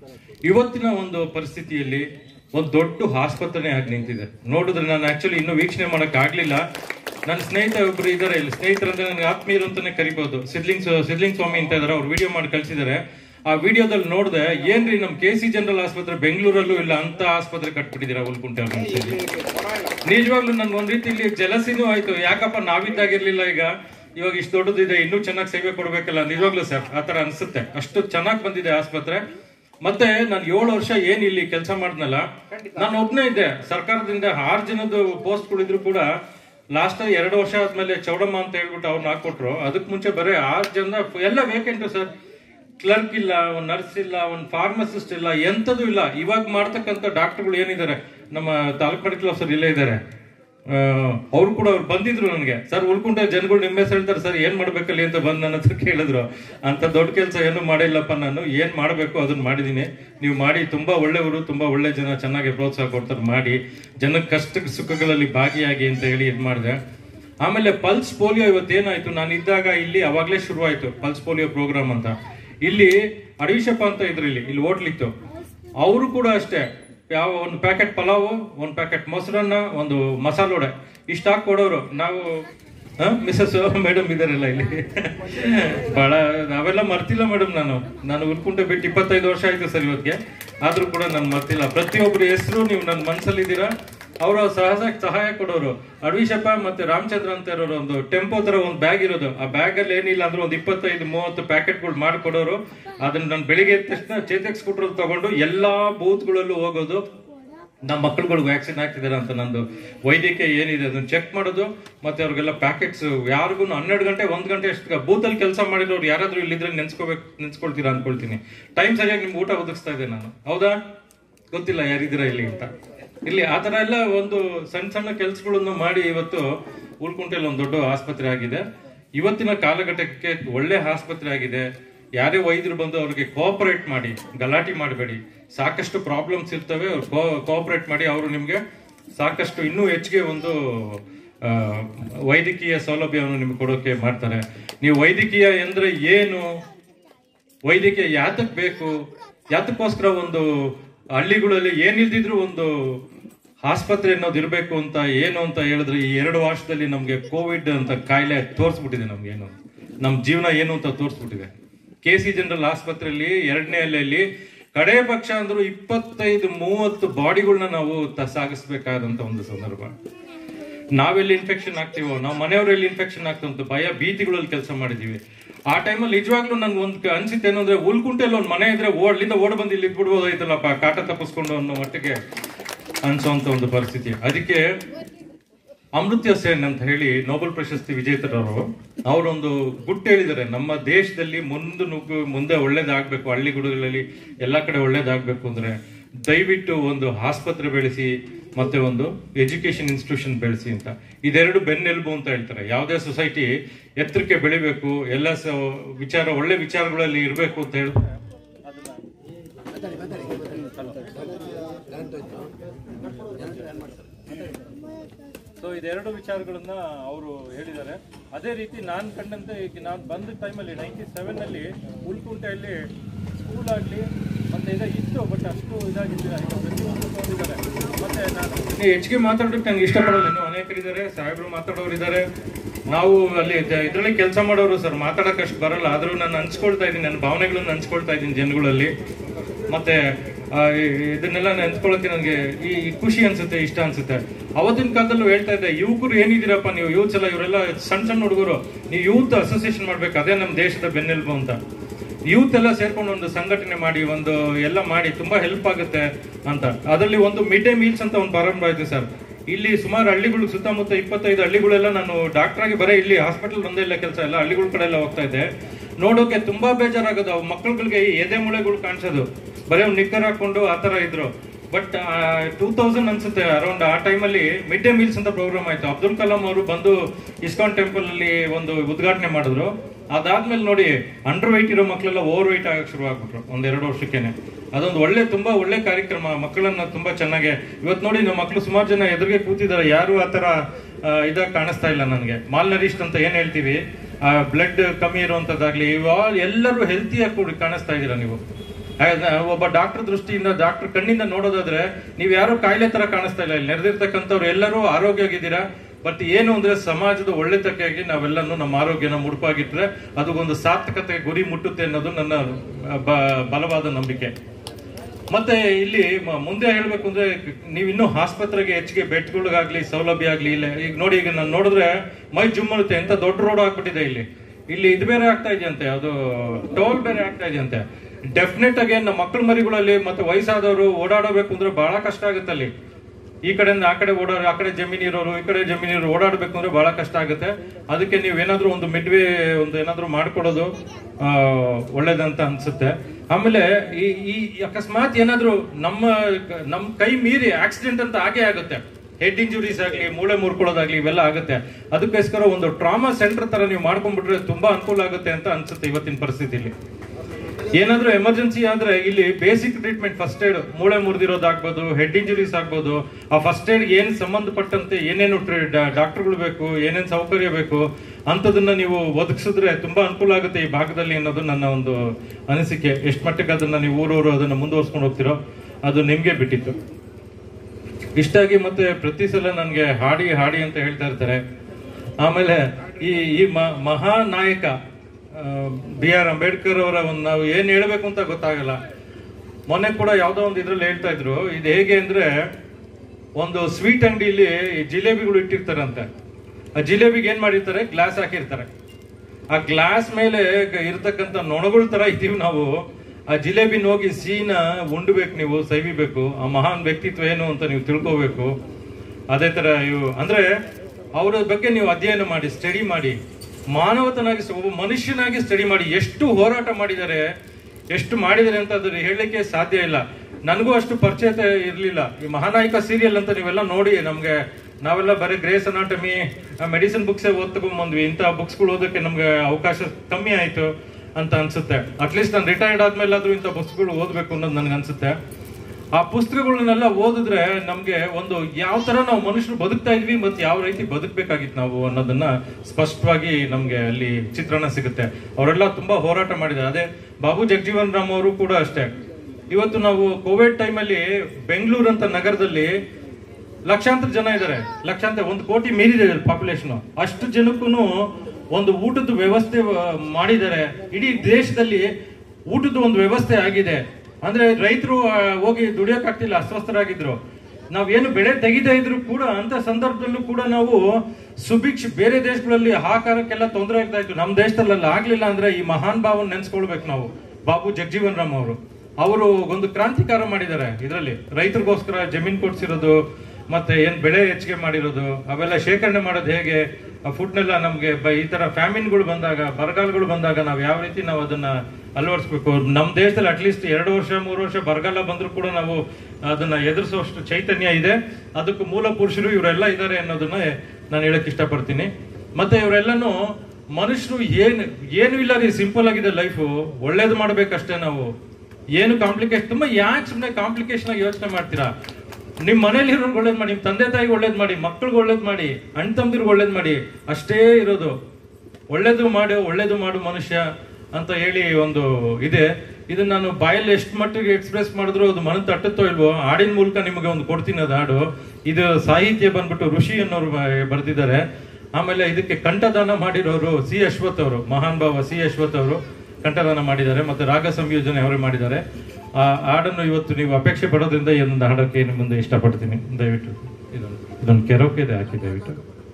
ಇವತ್ತಿನ ಒಂದು ಪರಿಸ್ಥಿತಿಯಲ್ಲಿ ಒಂದು ದೊಡ್ಡ ಆಸ್ಪತ್ರೆನೇ ಆಗಿ ನಿಂತಿದೆ ನೋಡಿದ್ರೆ ನಾನು ಆಕ್ಚುಲಿ ಇನ್ನೂ ವೀಕ್ಷಣೆ ಮಾಡಕ್ ಆಗ್ಲಿಲ್ಲ ನನ್ನ ಸ್ನೇಹಿತ ಒಬ್ರು ಇದಾರೆ ಇಲ್ಲಿ ಸ್ನೇಹಿತರಂದ್ರೆ ನನಗೆ ಆತ್ಮೀಯರು ಅಂತಾನೆ ಕರಿಬಹುದು ಸಿದ್ಲಿಂಗ್ ಸಿದ್ಲಿಂಗ್ ಸ್ವಾಮಿ ಅಂತ ಇದಾರೆ ಅವ್ರು ವಿಡಿಯೋ ಮಾಡಿ ಕಳ್ಸಿದ್ದಾರೆ ಆ ವಿಡಿಯೋದಲ್ಲಿ ನೋಡಿದೆ ಏನ್ರಿ ನಮ್ ಕೆ ಸಿ ಜನರಲ್ ಆಸ್ಪತ್ರೆ ಬೆಂಗಳೂರಲ್ಲೂ ಇಲ್ಲ ಅಂತ ಆಸ್ಪತ್ರೆ ಕಟ್ಬಿಟ್ಟಿದ್ದೀರಾ ಹುಲ್ಕುಂಟೆ ಅವ್ರ ಮನ್ಸಲ್ಲಿ. ನಿಜವಾಗ್ಲೂ ನನ್ಗೆ ಒಂದ್ ರೀತಿಲಿ ಜಲಸಿನೂ ಆಯ್ತು ಯಾಕಪ್ಪ ನಾವಿದ್ದಾಗಿರ್ಲಿಲ್ಲ ಈಗ ಇವಾಗ ಇಷ್ಟು ದೊಡ್ಡದಿದೆ ಇನ್ನೂ ಚೆನ್ನಾಗಿ ಸೇವೆ ಕೊಡ್ಬೇಕಲ್ಲ ನಿಜವಾಗ್ಲೂ ಸರ್ ಆತರ ಅನ್ಸುತ್ತೆ ಅಷ್ಟು ಚೆನ್ನಾಗಿ ಬಂದಿದೆ ಆಸ್ಪತ್ರೆ ಮತ್ತೆ ನಾನು ಏಳು ವರ್ಷ ಏನ್ ಇಲ್ಲಿ ಕೆಲಸ ಮಾಡ್ನಲ್ಲ ನಾನು ಒಬ್ನೇ ಇದ್ದೆ ಸರ್ಕಾರದಿಂದ ಆರು ಜನದ ಪೋಸ್ಟ್ಗಳಿದ್ರು ಕೂಡ ಲಾಸ್ಟ್ ಎರಡು ವರ್ಷ ಆದ್ಮೇಲೆ ಚೌಡಮ್ಮ ಅಂತ ಹೇಳ್ಬಿಟ್ಟು ಅವ್ರನ್ನ ಹಾಕೊಟ್ರು ಅದಕ್ ಮುಂಚೆ ಬರೀ ಆರು ಜನ ಎಲ್ಲ ವೇಕೆಂಟ್ ಸರ್ ಕ್ಲರ್ಕ್ ಇಲ್ಲ ಒಂದ್ ನರ್ಸ್ ಇಲ್ಲ ಒಂದ್ ಫಾರ್ಮಸಿಸ್ಟ್ ಇಲ್ಲ ಎಂತದೂ ಇಲ್ಲ ಇವಾಗ ಮಾಡ್ತಕ್ಕಂಥ ಡಾಕ್ಟರ್ಗಳು ಏನಿದ್ದಾರೆ ನಮ್ಮ ತಾಲೂಕ್ ಮೆಡಿಕಲ್ ಆಫೀಸರ್ ಇಲ್ಲೇ ಇದ್ದಾರೆ ಅವ್ರು ಕೂಡ ಅವ್ರು ಬಂದಿದ್ರು ನನಗೆ ಸರ್ ಉಳ್ಕೊಂಡ ಜನಗಳು ನಿಮ್ಮ ಹೆಸರು ಹೇಳ್ತಾರೆ ಸರ್ ಏನ್ ಮಾಡ್ಬೇಕಲ್ಲಿ ಅಂತ ಬಂದು ನನ್ನ ಹತ್ರ ಕೇಳಿದ್ರು ಅಂತ ದೊಡ್ಡ ಕೆಲಸ ಏನು ಮಾಡಿಲ್ಲಪ್ಪ ನಾನು ಏನ್ ಮಾಡ್ಬೇಕು ಅದನ್ನ ಮಾಡಿದೀನಿ ನೀವು ಮಾಡಿ ತುಂಬಾ ಒಳ್ಳೆಯವರು ತುಂಬಾ ಒಳ್ಳೆ ಜನ ಚೆನ್ನಾಗಿ ಪ್ರೋತ್ಸಾಹ ಕೊಡ್ತಾರೆ ಮಾಡಿ ಜನಕ್ಕೆ ಕಷ್ಟ ಸುಖಗಳಲ್ಲಿ ಭಾಗಿಯಾಗಿ ಅಂತ ಹೇಳಿ ಇದು ಮಾಡಿದೆ ಆಮೇಲೆ ಪಲ್ಸ್ ಪೋಲಿಯೋ ಇವತ್ತೇನಾಯ್ತು ನಾನು ಇದ್ದಾಗ ಇಲ್ಲಿ ಅವಾಗ್ಲೇ ಶುರು ಆಯ್ತು ಪಲ್ಸ್ ಪೋಲಿಯೋ ಪ್ರೋಗ್ರಾಮ್ ಅಂತ ಇಲ್ಲಿ ಅಡವಿಶಪ್ಪ ಅಂತ ಇದ್ರು ಇಲ್ಲಿ ಇಲ್ಲಿ ಹೋಟ್ಲಿತ್ತು ಅವರು ಕೂಡ ಅಷ್ಟೇ ಯಾವ ಒಂದು ಪ್ಯಾಕೆಟ್ ಪಲಾವು ಒಂದು ಪ್ಯಾಕೆಟ್ ಮೊಸರನ್ನ ಒಂದು ಮಸಾಲೆ ವಡೆ ಇಷ್ಟ ಹಾಕಿ ಕೊಡೋರು ನಾವು ಮಿಸಸ್ ಮೇಡಮ್ ಇದಾರಲ್ಲ ಇಲ್ಲಿ ಬಹಳ ನಾವೆಲ್ಲ ಮರ್ತಿಲ್ಲ ಮೇಡಮ್ ನಾನು ನಾನು ಉಳ್ಕೊಂಡೆ ಬಿಟ್ಟು ಇಪ್ಪತ್ತೈದು ವರ್ಷ ಆಯ್ತು ಸರ್ ಇವತ್ತಿಗೆ ಆದ್ರೂ ಕೂಡ ನಾನು ಮರ್ತಿಲ್ಲ ಪ್ರತಿಯೊಬ್ಬರ ಹೆಸರು ನೀವು ನನ್ನ ಮನ್ಸಲ್ಲಿದ್ದೀರಾ ಅವರು ಸಹಜ ಸಹಾಯ ಕೊಡೋರು ಅಡವಿಶಪ್ಪ ಮತ್ತೆ ರಾಮಚಂದ್ರ ಅಂತ ಇರೋರು ಒಂದು ಟೆಂಪೋ ತರ ಒಂದು ಬ್ಯಾಗ್ ಇರೋದು ಆ ಬ್ಯಾಗ್ ಅಲ್ಲಿ ಏನಿಲ್ಲ ಅಂದ್ರೆ ಒಂದು ಇಪ್ಪತ್ತೈದು ಮೂವತ್ತು ಪ್ಯಾಕೆಟ್ಗಳು ಮಾಡಿಕೊಡೋರು ಅದನ್ನ ನಾನು ಬೆಳಿಗ್ಗೆ ಎದ್ದ ತಕ್ಷಣ ಚೇತಕ್ ಸ್ಕೂಟರ್ ತಗೊಂಡು ಎಲ್ಲಾ ಬೂತ್ಗಳಲ್ಲೂ ಹೋಗೋದು ನಮ್ಮ ಮಕ್ಕಳುಗಳಿಗೆ ವ್ಯಾಕ್ಸಿನ್ ಹಾಕ್ತಿದಾರೆ ಅಂತ ನಂದು ವೈದ್ಯಕೀಯ ಏನಿದೆ ಅದನ್ನ ಚೆಕ್ ಮಾಡೋದು ಮತ್ತೆ ಅವ್ರಿಗೆಲ್ಲ ಪ್ಯಾಕೆಟ್ಸ್ ಯಾರಿಗೂ ಹನ್ನೆರಡು ಗಂಟೆ ಒಂದ್ ಗಂಟೆ ಅಷ್ಟು ಬೂತಲ್ಲಿ ಕೆಲಸ ಮಾಡಿರೋರು ಯಾರಾದ್ರೂ ಇಲ್ಲಿದ್ರೆ ನೆನ್ಸ್ಕೋಬೇಕು ನೆನ್ಸ್ಕೊಳ್ತೀರಾ ಅನ್ಕೊಳ್ತೀನಿ ಟೈಮ್ ಸರಿಯಾಗಿ ನಿಮ್ಗೆ ಊಟ ಒದಗಿಸ್ತಾ ಇದೆ ನಾನು ಹೌದಾ ಗೊತ್ತಿಲ್ಲ ಯಾರಿದ್ದೀರಾ ಇಲ್ಲಿ ಅಂತ ಇಲ್ಲಿ ಆ ತರ ಎಲ್ಲ ಒಂದು ಸಣ್ಣ ಸಣ್ಣ ಕೆಲಸಗಳನ್ನು ಮಾಡಿ ಇವತ್ತು ಉಳ್ಕುಂಟೆಯಲ್ಲಿ ಒಂದು ದೊಡ್ಡ ಆಸ್ಪತ್ರೆ ಆಗಿದೆ ಇವತ್ತಿನ ಕಾಲಘಟ್ಟಕ್ಕೆ ಒಳ್ಳೆ ಆಸ್ಪತ್ರೆ ಆಗಿದೆ ಯಾರೇ ವೈದ್ಯರು ಬಂದು ಅವ್ರಿಗೆ ಕೋಆಪರೇಟ್ ಮಾಡಿ ಗಲಾಟೆ ಮಾಡಬೇಡಿ ಸಾಕಷ್ಟು ಪ್ರಾಬ್ಲಮ್ಸ್ ಇರ್ತವೆ ಅವ್ರು ಕೋಆಪರೇಟ್ ಮಾಡಿ ಅವರು ನಿಮ್ಗೆ ಸಾಕಷ್ಟು ಇನ್ನೂ ಹೆಚ್ಚಿಗೆ ಒಂದು ಆ, ವೈದ್ಯಕೀಯ ಸೌಲಭ್ಯವನ್ನು ನಿಮ್ಗೆ ಕೊಡೋಕೆ ಮಾಡ್ತಾರೆ ನೀವು ವೈದ್ಯಕೀಯ ಅಂದ್ರೆ ಏನು ವೈದ್ಯಕೀಯ ಯಾತಕ್ ಬೇಕು ಯಾತಕ್ಕೋಸ್ಕರ ಒಂದು ಹಳ್ಳಿಗಳಲ್ಲಿ ಏನಿಲ್ದಿದ್ರು ಒಂದು ಆಸ್ಪತ್ರೆ ಅನ್ನೋದು ಇರಬೇಕು ಅಂತ ಏನು ಅಂತ ಹೇಳಿದ್ರೆ ಈ ಎರಡು ವರ್ಷದಲ್ಲಿ ನಮ್ಗೆ ಕೋವಿಡ್ ಅಂತ ಕಾಯಿಲೆ ತೋರಿಸ್ಬಿಟ್ಟಿದೆ ನಮ್ಗೆ ಏನು ಅಂತ. ನಮ್ ಜೀವನ ಏನು ಅಂತ ತೋರಿಸ್ಬಿಟ್ಟಿದೆ ಕೆ ಸಿ ಜನರಲ್ ಆಸ್ಪತ್ರೆಯಲ್ಲಿ ಎರಡನೇ ಅಲೆಯಲ್ಲಿ ಕಡೆ ಪಕ್ಷ ಅಂದ್ರೂ ಇಪ್ಪತ್ತೈದು ಮೂವತ್ತು ಬಾಡಿಗಳನ್ನ ನಾವು ತ- ಸಾಗಿಸ್ಬೇಕಾದಂತ ಒಂದು ಸಂದರ್ಭ ನಾವೆಲ್ಲಿ ಇನ್ಫೆಕ್ಷನ್ ಆಗ್ತೀವೋ ನಾವು ಮನೆಯವರೆಲ್ಲಿ ಇನ್ಫೆಕ್ಷನ್ ಆಗ್ತಂತ ಭಯ ಭೀತಿಗಳಲ್ಲಿ ಕೆಲಸ ಮಾಡಿದೀವಿ ಆ ಟೈಮಲ್ಲಿ ನಿಜವಾಗ್ಲೂ ನನ್ಗೆ ಒಂದು ಅನ್ಸಿತ್ತು ಏನು ಅಂದ್ರೆ ಉಲ್ಕುಂಟೆಲ್ಲಿ ಒಂದು ಮನೆ ಇದ್ರೆ ಓಡ್ಲಿಂದ ಓಡ್ ಬಂದು ಇಲ್ಲಿ ಇದ್ಬಿಡ್ಬೋದಾಯ್ತಲ್ಲಪ್ಪ ಕಾಟ ತಪ್ಪಿಸ್ಕೊಂಡು ಅನ್ನೋ ಮಟ್ಟಿಗೆ ಅನ್ಸೋಂತ ಒಂದು ಪರಿಸ್ಥಿತಿ ಅದಕ್ಕೆ ಅಮೃತ್ಯ ಸೇನ್ ಅಂತ ಹೇಳಿ ನೋಬೆಲ್ ಪ್ರಶಸ್ತಿ ವಿಜೇತರವರು ಅವರೊಂದು ಗುಟ್ಟು ಹೇಳಿದ್ದಾರೆ ನಮ್ಮ ದೇಶದಲ್ಲಿ ಮುಂದೆ ನುಗ್ಗು ಮುಂದೆ ಒಳ್ಳೇದಾಗ್ಬೇಕು ಹಳ್ಳಿಗುಡುಗಳಲ್ಲಿ ಎಲ್ಲಾ ಕಡೆ ಒಳ್ಳೇದಾಗ್ಬೇಕು ಅಂದ್ರೆ ದಯವಿಟ್ಟು ಒಂದು ಆಸ್ಪತ್ರೆ ಬೆಳೆಸಿ ಮತ್ತೆ ಒಂದು ಎಜುಕೇಶನ್ ಇನ್ಸ್ಟಿಟ್ಯೂಷನ್ ಬೆಳೆಸಿ ಅಂತ ಇದೆರಡು ಬೆನ್ನೆಲುಬು ಅಂತ ಹೇಳ್ತಾರೆ ಯಾವುದೇ ಸೊಸೈಟಿ ಎತ್ತರಕ್ಕೆ ಬೆಳಿಬೇಕು ಎಲ್ಲ ಸ- ವಿಚಾರ ಒಳ್ಳೆ ವಿಚಾರಗಳಲ್ಲಿ ಇರಬೇಕು ಅಂತ ಹೇಳಿ ಸೊ ಇದೆರಡು ವಿಚಾರಗಳನ್ನ ಅವರು ಹೇಳಿದ್ದಾರೆ ಅದೇ ರೀತಿ ನಾನು ಕಂಡಂತೆ ಈಗ ನಾನು ಬಂದ ಟೈಮಲ್ಲಿ ನೈಂಟಿ ಸೆವೆನ್ ಅಲ್ಲಿ ಉಳ್ಕುಂಟೆಯಲ್ಲಿ ಸ್ಕೂಲ್ ಆಗಲಿ ಮತ್ತೆ ಇದೆ ಇತ್ತು ಬಟ್ ಅಷ್ಟು ಇದಾಗಿದ್ದಿಲ್ಲ ಈಗ ಪ್ರತಿಯೊಂದು ತಗೊಂಡಿದ್ದಾರೆ ಮತ್ತೆ ನಾನು ಹೆಚ್ಚಿಗೆ ಮಾತಾಡೋದಕ್ಕೆ ನಂಗೆ ಇಷ್ಟಪಡೋದು ಇನ್ನು ಅನೇಕರಿದ್ದಾರೆ ಸಾಹೇಬರು ಮಾತಾಡೋರು ಇದ್ದಾರೆ ನಾವು ಅಲ್ಲಿ ಇದ- ಇದ್ರಲ್ಲಿ ಕೆಲಸ ಮಾಡೋರು ಸರ್ ಮಾತಾಡಕ್ ಅಷ್ಟು ಬರಲ್ಲ ಆದ್ರೂ ನಾನು ಹಂಚ್ಕೊಳ್ತಾ ಇದ್ದೀನಿ ನನ್ನ ಭಾವನೆಗಳನ್ನ ಹಂಚ್ಕೊಳ್ತಾ ಇದ್ದೀನಿ ಜನಗಳಲ್ಲಿ ಮತ್ತೆ ಆ, ಈ- ಇದನ್ನೆಲ್ಲ ನೆನ್ಸ್ಕೊಳ್ಳೋಕೆ ನನಗೆ ಈ ಈ ಖುಷಿ ಅನ್ಸುತ್ತೆ ಇಷ್ಟ ಅನ್ಸುತ್ತೆ ಅವತ್ತಿನ ಕಾಲದಲ್ಲೂ ಹೇಳ್ತಾ ಇದ್ದೆ ಯುವಕರು ಏನಿದ್ದೀರಪ್ಪ ನೀವು ಯೂತ್ಸ್ ಎಲ್ಲ ಇವರೆಲ್ಲ ಸಣ್ಣ ಸಣ್ಣ ಹುಡುಗರು ನೀವು ಯೂತ್ ಅಸೋಸಿಯೇಷನ್ ಮಾಡ್ಬೇಕು ಅದೇ ನಮ್ಮ ದೇಶದ ಬೆನ್ನೆಲುಬು ಅಂತ ಯೂತ್ ಎಲ್ಲ ಸೇರ್ಕೊಂಡು ಒಂದು ಸಂಘಟನೆ ಮಾಡಿ ಒಂದು ಎಲ್ಲ ಮಾಡಿ ತುಂಬಾ ಹೆಲ್ಪ್ ಆಗುತ್ತೆ ಅಂತ ಅದರಲ್ಲಿ ಒಂದು ಮಿಡ್ ಡೇ ಮೀಲ್ಸ್ ಅಂತ ಒಂದು ಪ್ರಾರಂಭ ಆಯ್ತು ಸರ್ ಇಲ್ಲಿ ಸುಮಾರು ಹಳ್ಳಿಗಳು ಸುತ್ತಮುತ್ತ ಇಪ್ಪತ್ತೈದು ಹಳ್ಳಿಗಳೆಲ್ಲ ನಾನು ಡಾಕ್ಟರ್ ಆಗಿ ಬರೀ ಇಲ್ಲಿ ಹಾಸ್ಪಿಟಲ್ ಒಂದೇ ಇಲ್ಲ ಕೆಲಸ ಎಲ್ಲ ಹಳ್ಳಿಗಳ ಕಡೆ ಎಲ್ಲ ಹೋಗ್ತಾ ಇದ್ದೆ ನೋಡೋಕೆ ತುಂಬಾ ಬೇಜಾರಾಗೋದು ಅವು ಮಕ್ಕಳುಗಳಿಗೆ ಈ ಎದೆ ಮೂಳೆಗಳು ಕಾಣಿಸೋದು ಬರೀ ಅವ್ನು ನಿಕ್ಕರ್ ಹಾಕೊಂಡು ಆ ತರ ಇದ್ರು ಬಟ್ ಟೂ ತೌಸಂಡ್ ಅನ್ಸುತ್ತೆ ಅರೌಂಡ್ ಆ ಟೈಮಲ್ಲಿ ಮಿಡ್ ಡೇ ಮೀಲ್ಸ್ ಅಂತ ಪ್ರೋಗ್ರಾಮ್ ಆಯ್ತು ಅಬ್ದುಲ್ ಕಲಾಂ ಅವರು ಬಂದು ಇಸ್ಕಾನ್ ಟೆಂಪಲ್ ಅಲ್ಲಿ ಒಂದು ಉದ್ಘಾಟನೆ ಮಾಡಿದ್ರು ಅದಾದ್ಮೇಲೆ ನೋಡಿ ಅಂಡರ್ ವೈಟ್ ಇರೋ ಮಕ್ಕಳೆಲ್ಲ ಓವರ್ ವೈಟ್ ಆಗಕ್ಕೆ ಶುರು ಆಗ್ಬಿಟ್ರು ಒಂದೆರಡು ವರ್ಷಕ್ಕೇನೆ ಅದೊಂದು ಒಳ್ಳೆ ತುಂಬಾ ಒಳ್ಳೆ ಕಾರ್ಯಕ್ರಮ ಮಕ್ಕಳನ್ನ ತುಂಬಾ ಚೆನ್ನಾಗಿ ಇವತ್ತು ನೋಡಿ ನಮ್ಮ ಮಕ್ಕಳು ಸುಮಾರು ಜನ ಎದುರಿಗೆ ಕೂತಿದ್ದಾರೆ ಯಾರು ಆ ತರ ಆ, ಇದಾಗಿ ಕಾಣಿಸ್ತಾ ಇಲ್ಲ ನನಗೆ ಮಾಲ್ ನರಿಷ್ಟ್ ಅಂತ ಏನ್ ಹೇಳ್ತೀವಿ ಬ್ಲಡ್ ಕಮ್ಮಿ ಇರುವಂತದ್ದಾಗ್ಲಿ ಇವಾಗ ಎಲ್ಲರೂ ಹೆಲ್ತಿಯಾಗಿ ಕೂಡಿ ಕಾಣಿಸ್ತಾ ಇದ್ದೀರಾ ನೀವು ಆ, ಒಬ್ಬ ಡಾಕ್ಟರ್ ದೃಷ್ಟಿಯಿಂದ ಡಾಕ್ಟರ್ ಕಣ್ಣಿಂದ ನೋಡೋದಾದ್ರೆ ನೀವು ಯಾರು ಕಾಯಿಲೆ ತರ ಕಾಣಿಸ್ತಾ ಇಲ್ಲ ಇಲ್ಲಿ ನೆರೆದಿರ್ತಕ್ಕಂಥವ್ರು ಎಲ್ಲರೂ ಆರೋಗ್ಯವಾಗಿದ್ದೀರಾ ಬಟ್ ಏನು ಅಂದ್ರೆ ಸಮಾಜದ ಒಳ್ಳೆತಕ್ಕಾಗಿ ನಾವೆಲ್ಲನೂ ನಮ್ಮ ಆರೋಗ್ಯನ ಮುಡುಪಾಗಿಟ್ರೆ ಅದಕ್ಕೊಂದು ಸಾರ್ಥಕತೆ ಗುರಿ ಮುಟ್ಟುತ್ತೆ ಅನ್ನೋದು ನನ್ನ ಬ- ಬಲವಾದ ನಂಬಿಕೆ ಮತ್ತೆ ಇಲ್ಲಿ ಮ- ಮುಂದೆ ಹೇಳ್ಬೇಕು ಅಂದ್ರೆ ನೀವು ಇನ್ನೂ ಆಸ್ಪತ್ರೆಗೆ ಹೆಚ್ಚಿಗೆ ಬೆಡ್ಗಳಿಗಾಗ್ಲಿ ಸೌಲಭ್ಯ ಆಗ್ಲಿ ಇಲ್ಲ ಈಗ ನೋಡಿ ಈಗ ನಾನು ನೋಡಿದ್ರೆ ಮೈ ಜುಮ್ ಅನ್ನುತ್ತೆ ಎಂತ ದೊಡ್ಡ ರೋಡ್ ಆಗ್ಬಿಟ್ಟಿದೆ ಇಲ್ಲಿ ಇಲ್ಲಿ ಇದು ಬೇರೆ ಆಗ್ತಾ ಇದೆಯಂತೆ ಅದು ಟೋಲ್ ಬೇರೆ ಆಗ್ತಾ ಇದೆಯಂತೆ ಡೆಫಿನೆಟ್ ಆಗಿ ನಮ್ಮ ಮಕ್ಕಳ ಮರಿಗಳಲ್ಲಿ ಮತ್ತೆ ವಯಸ್ಸಾದವರು ಓಡಾಡಬೇಕು ಅಂದ್ರೆ ಬಹಳ ಕಷ್ಟ ಆಗುತ್ತೆ ಅಲ್ಲಿ ಈ ಕಡೆಯಿಂದ ಆ ಕಡೆ ಓಡಾಡ ಆ ಕಡೆ ಜಮೀನಿರೋರು ಈ ಕಡೆ ಜಮೀನಿರೋರು ಓಡಾಡಬೇಕು ಅಂದ್ರೆ ಬಹಳ ಕಷ್ಟ ಆಗುತ್ತೆ ಅದಕ್ಕೆ ನೀವು ಏನಾದ್ರೂ ಒಂದು ಮಿಡ್ವೇ ಒಂದು ಏನಾದ್ರೂ ಮಾಡ್ಕೊಡೋದು ಆ, ಒಳ್ಳೇದಂತ ಅನ್ಸುತ್ತೆ ಆಮೇಲೆ ಈ ಈ ಅಕಸ್ಮಾತ್ ಏನಾದ್ರೂ ನಮ್ಮ ನಮ್ಮ ಕೈ ಮೀರಿ ಆಕ್ಸಿಡೆಂಟ್ ಅಂತ ಆಗೇ ಆಗುತ್ತೆ ಹೆಡ್ ಇಂಜುರೀಸ್ ಆಗ್ಲಿ ಮೂಳೆ ಮುರ್ಕೊಳ್ಳೋದಾಗ್ಲಿ ಇವೆಲ್ಲ ಆಗುತ್ತೆ ಅದಕ್ಕೋಸ್ಕರ ಒಂದು ಟ್ರಾಮಾ ಸೆಂಟರ್ ತರ ನೀವು ಮಾಡ್ಕೊಂಡ್ಬಿಟ್ರೆ ತುಂಬಾ ಅನುಕೂಲ ಆಗುತ್ತೆ ಅಂತ ಅನ್ಸುತ್ತೆ ಇವತ್ತಿನ ಪರಿಸ್ಥಿತಿಲಿ ಏನಾದ್ರೂ ಎಮರ್ಜೆನ್ಸಿ ಆದ್ರೆ ಇಲ್ಲಿ ಬೇಸಿಕ್ ಟ್ರೀಟ್ಮೆಂಟ್ ಫಸ್ಟ್ ಏಡ್ ಮೂಳೆ ಮುರಿದಿರೋದಾಗ್ಬೋದು ಹೆಡ್ ಇಂಜುರೀಸ್ ಆಗ್ಬೋದು ಆ ಫಸ್ಟ್ ಏಡ್ ಏನ್ ಸಂಬಂಧಪಟ್ಟಂತೆ ಏನೇನು ಡಾಕ್ಟರ್ಗಳು ಬೇಕು ಏನೇನು ಸೌಕರ್ಯ ಬೇಕು ಅಂಥದನ್ನ ನೀವು ಒದಗಿಸಿದ್ರೆ ತುಂಬಾ ಅನುಕೂಲ ಆಗುತ್ತೆ ಈ ಭಾಗದಲ್ಲಿ ಅನ್ನೋದು ನನ್ನ ಒಂದು ಅನಿಸಿಕೆ ಎಷ್ಟು ಮಟ್ಟಿಗೆ ಅದನ್ನ ನೀವು ಊರೂರು ಅದನ್ನ ಮುಂದುವರ್ಸ್ಕೊಂಡು ಹೋಗ್ತಿರೋ ಅದು ನಿಮ್ಗೆ ಬಿಟ್ಟಿತ್ತು ಇಷ್ಟಾಗಿ ಮತ್ತೆ ಪ್ರತಿ ಸಲ ನನಗೆ ಹಾಡಿ ಹಾಡಿ ಅಂತ ಹೇಳ್ತಾ ಇರ್ತಾರೆ ಆಮೇಲೆ ಈ ಈ ಮ- ಮಹಾನಾಯಕ ಬಿ ಆರ್ ಅಂಬೇಡ್ಕರ್ ಅವರ ಒಂದು ನಾವು ಏನ್ ಹೇಳ್ಬೇಕು ಅಂತ ಗೊತ್ತಾಗಲ್ಲ ಮೊನ್ನೆ ಕೂಡ ಯಾವ್ದೋ ಒಂದು ಇದ್ರಲ್ಲಿ ಹೇಳ್ತಾ ಇದ್ರು ಇದು ಹೇಗೆ ಅಂದ್ರೆ ಒಂದು ಸ್ವೀಟ್ ಅಂಗಡಿಯಲ್ಲಿ ಜಿಲೇಬಿಗಳು ಇಟ್ಟಿರ್ತಾರಂತೆ ಆ ಜಿಲೇಬಿಗೆ ಏನ್ ಮಾಡಿರ್ತಾರೆ ಗ್ಲಾಸ್ ಹಾಕಿರ್ತಾರೆ ಆ ಗ್ಲಾಸ್ ಮೇಲೆ ಗ- ಇರ್ತಕ್ಕಂಥ ನೊಣಗಳ ತರ ಇದ್ದೀವಿ ನಾವು ಆ ಜಿಲೇಬಿನ ಹೋಗಿ ಸೀನ ಉಂಡ್ಬೇಕು ನೀವು ಸವಿಬೇಕು ಆ ಮಹಾನ್ ವ್ಯಕ್ತಿತ್ವ ಏನು ಅಂತ ನೀವು ತಿಳ್ಕೋಬೇಕು ಅದೇ ತರ ಇವು ಅಂದ್ರೆ ಅವರ ಬಗ್ಗೆ ನೀವು ಅಧ್ಯಯನ ಮಾಡಿ ಸ್ಟಡಿ ಮಾಡಿ ಮಾನವತನಾಗಿ ಸ- ಒಬ್ಬ ಮನುಷ್ಯನಾಗಿ ಸ್ಟಡಿ ಮಾಡಿ ಎಷ್ಟು ಹೋರಾಟ ಮಾಡಿದ್ದಾರೆ ಎಷ್ಟು ಮಾಡಿದ್ದಾರೆ ಅಂತ ಅದ್ರ ಹೇಳಲಿಕ್ಕೆ ಸಾಧ್ಯ ಇಲ್ಲ ನನಗೂ ಅಷ್ಟು ಪರಿಚಯ ಇರಲಿಲ್ಲ ಈ ಮಹಾನಾಯಕ ಸೀರಿಯಲ್ ಅಂತ ನೀವೆಲ್ಲ ನೋಡಿ ನಮ್ಗೆ ನಾವೆಲ್ಲ ಬರೀ ಗ್ರೇಸ್ ಅನಾಟಮಿ ಮೆಡಿಸಿನ್ ಬುಕ್ಸೇ ಓದ್ ತಗೊಂಡ್ಬಂದ್ವಿ ಇಂಥ ಬುಕ್ಸ್ಗಳು ಓದೋಕೆ ನಮ್ಗೆ ಅವಕಾಶ ಕಮ್ಮಿ ಆಯ್ತು ಅಂತ ಅನ್ಸುತ್ತೆ ಅಟ್ಲೀಸ್ಟ್ ನಾನು ರಿಟೈರ್ಡ್ ಆದ್ಮೇಲೆ ಆದ್ರೂ ಇಂಥ ಬುಕ್ಸ್ಗಳು ಓದ್ಬೇಕು ಅನ್ನೋದು ನನಗೆ ಅನ್ಸುತ್ತೆ ಆ ಪುಸ್ತಕಗಳನ್ನೆಲ್ಲ ಓದಿದ್ರೆ ನಮ್ಗೆ ಒಂದು ಯಾವ ತರ ನಾವು ಮನುಷ್ಯರು ಬದುಕ್ತಾ ಇದ್ವಿ ಮತ್ತೆ ಯಾವ ರೀತಿ ಬದುಕಬೇಕಾಗಿತ್ತು ನಾವು ಅನ್ನೋದನ್ನ ಸ್ಪಷ್ಟವಾಗಿ ನಮ್ಗೆ ಅಲ್ಲಿ ಚಿತ್ರಣ ಸಿಗುತ್ತೆ ಅವರೆಲ್ಲ ತುಂಬಾ ಹೋರಾಟ ಮಾಡಿದ್ದಾರೆ ಅದೇ ಬಾಬು ಜಗಜೀವನ್ ರಾಮ್ ಅವರು ಕೂಡ ಅಷ್ಟೇ ಇವತ್ತು ನಾವು ಕೋವಿಡ್ ಟೈಮಲ್ಲಿ ಬೆಂಗಳೂರು ಅಂತ ನಗರದಲ್ಲಿ ಲಕ್ಷಾಂತರ ಜನ ಇದ್ದಾರೆ ಲಕ್ಷಾಂತರ ಒಂದು ಕೋಟಿ ಮೀರಿದೆ ಪಾಪ್ಯುಲೇಷನ್ ಅಷ್ಟು ಜನಕ್ಕೂ ಒಂದು ಊಟದ ವ್ಯವಸ್ಥೆ ಆ, ಮಾಡಿದ್ದಾರೆ ಇಡೀ ದೇಶದಲ್ಲಿ ಊಟದ ಒಂದು ವ್ಯವಸ್ಥೆ ಆಗಿದೆ ಅಂದ್ರೆ ರೈತರು ಆ, ಹೋಗಿ ದುಡಿಯೋಕ್ಕಾಗ್ತಿಲ್ಲ ಅಸ್ವಸ್ಥರಾಗಿದ್ರು ನಾವೇನು ಬೆಳೆ ತೆಗಿತಾ ಇದ್ರು ಕೂಡ ಅಂತ ಸಂದರ್ಭದಲ್ಲೂ ಕೂಡ ನಾವು ಸುಭಿಕ್ಷ ಬೇರೆ ದೇಶಗಳಲ್ಲಿ ಆಹಾರಕ್ಕೆಲ್ಲ ತೊಂದರೆ ಆಗ್ತಾ ಇತ್ತು ನಮ್ಮ ದೇಶದಲ್ಲಿ ಆಗ್ಲಿಲ್ಲ ಅಂದ್ರೆ ಈ ಮಹಾನ್ ಭಾವನ್ ನೆನ್ಸ್ಕೊಳ್ಬೇಕು ನಾವು ಬಾಬು ಜಗಜೀವನ್ ರಾಮ್ ಅವರು ಅವರು ಒಂದು ಕ್ರಾಂತಿಕಾರ ಮಾಡಿದ್ದಾರೆ ಇದರಲ್ಲಿ ರೈತರಿಗೋಸ್ಕರ ಜಮೀನ್ ಕೊಡ್ಸಿರೋದು ಮತ್ತೆ ಏನ್ ಬೆಳೆ ಹೆಚ್ಚಿಗೆ ಮಾಡಿರೋದು ಅವೆಲ್ಲ ಶೇಖರಣೆ ಮಾಡೋದು ಹೇಗೆ ಆ ಫುಡ್ನೆಲ್ಲ ನಮ್ಗೆ ಬ- ಈ ತರ ಫ್ಯಾಮಿನ್ಗಳು ಬಂದಾಗ ಬರಗಾಲಗಳು ಬಂದಾಗ ನಾವು ಯಾವ ರೀತಿ ನಾವು ಅದನ್ನ ಅಳವಡಿಸ್ಬೇಕು ನಮ್ಮ ದೇಶದಲ್ಲಿ ಅಟ್ಲೀಸ್ಟ್ ಎರಡು ವರ್ಷ ಮೂರು ವರ್ಷ ಬರಗಾಲ ಬಂದ್ರು ಕೂಡ ನಾವು ಅದನ್ನ ಎದುರಿಸುವಷ್ಟು ಚೈತನ್ಯ ಇದೆ ಅದಕ್ಕೂ ಮೂಲ ಪುರುಷರು ಇವರೆಲ್ಲ ಇದ್ದಾರೆ ಅನ್ನೋದನ್ನ ನಾನು ಹೇಳಕ್ ಇಷ್ಟಪಡ್ತೀನಿ ಮತ್ತೆ ಇವರೆಲ್ಲನೂ ಮನುಷ್ಯರು ಏನು ಏನು ಇಲ್ಲ ರೀ ಸಿಂಪಲ್ ಆಗಿದೆ ಲೈಫು ಒಳ್ಳೇದು ಮಾಡ್ಬೇಕಷ್ಟೇ ನಾವು ಏನು ಕಾಂಪ್ಲಿಕೇಶನ್ ತುಂಬಾ ಯಾಕೆ ಸುಮ್ಮನೆ ಕಾಂಪ್ಲಿಕೇಶನ್ ಆಗಿ ಯೋಚನೆ ಮಾಡ್ತೀರಾ ನಿಮ್ ಮನೇಲಿ ಇರೋರ್ಗೆ ಒಳ್ಳೇದ್ ಮಾಡಿ ನಿಮ್ ತಂದೆ ತಾಯಿಗೆ ಒಳ್ಳೇದ್ ಮಾಡಿ ಮಕ್ಳಿಗೆ ಒಳ್ಳೇದ್ ಮಾಡಿ ಅಣ್ಣ ತಮ್ಮದಿರ್ಗೆ ಒಳ್ಳೇದ್ ಮಾಡಿ ಅಷ್ಟೇ ಇರೋದು ಒಳ್ಳೇದು ಮಾಡು ಒಳ್ಳೇದು ಮಾಡು ಮನುಷ್ಯ ಅಂತ ಹೇಳಿ ಒಂದು ಇದೆ ಇದನ್ನ ನಾನು ಬಾಯಲ್ಲಿ ಎಷ್ಟು ಮಟ್ಟಿಗೆ ಎಕ್ಸ್ಪ್ರೆಸ್ ಮಾಡಿದ್ರು ಅದು ಮನ ತಟ್ಟುತ್ತೋ ಇಲ್ವೋ ಹಾಡಿನ ಮೂಲಕ ನಿಮಗೆ ಒಂದು ಕೊಡ್ತೀನಿ ಅದು ಹಾಡು ಇದು ಸಾಹಿತ್ಯ ಬಂದ್ಬಿಟ್ಟು ಋಷಿ ಅನ್ನೋರು ಬರೆದಿದ್ದಾರೆ ಆಮೇಲೆ ಇದಕ್ಕೆ ಕಂಠದಾನ ಮಾಡಿರೋರು ಸಿ ಅಶ್ವಥ್ ಅವರು ಮಹಾನ್ ಭಾವ ಸಿ ಅಶ್ವಥ್ ಅವರು ಕಂಠದಾನ ಮಾಡಿದ್ದಾರೆ ಮತ್ತೆ ರಾಗ ಸಂಯೋಜನೆ ಅವರೇ ಮಾಡಿದ್ದಾರೆ ಆ ಹಾಡನ್ನು ಇವತ್ತು ನೀವು ಅಪೇಕ್ಷೆ ಪಡೋದ್ರಿಂದ ಈ ಒಂದು ಹಾಡಕ್ಕೆ ನಿಮ್ಮ ಮುಂದೆ ಇಷ್ಟಪಡ್ತೀನಿ ದಯವಿಟ್ಟು ಇದೊಂದು ಇದೊಂದು ಕೆರೋಕೆ ಇದೆ ಹಾಕಿ ದಯವಿಟ್ಟು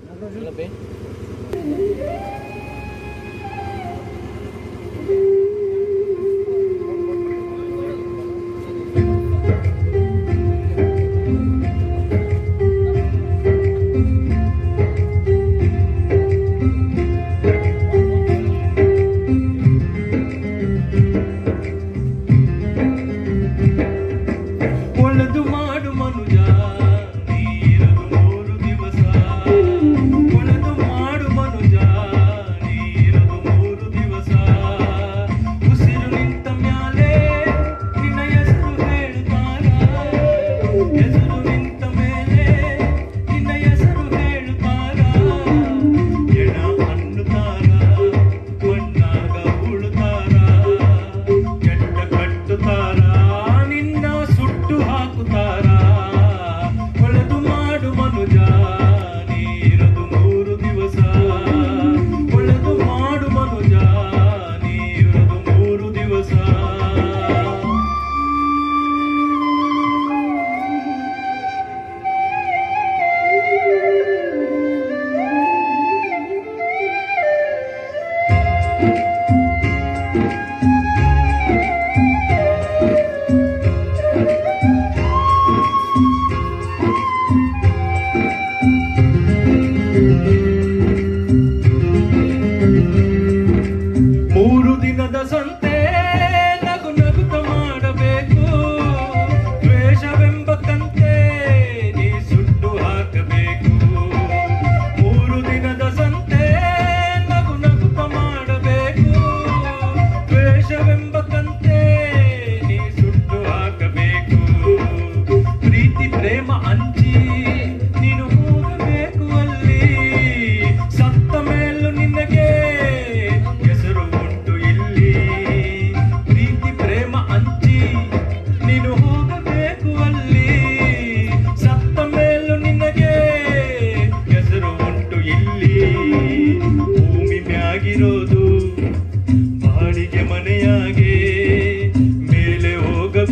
ಒಳ್ಳೆದು ಮಾಡು ಮನುಜ ನೀರದು ಮೂರು ದಿವಸ ಒಳ್ಳೆದು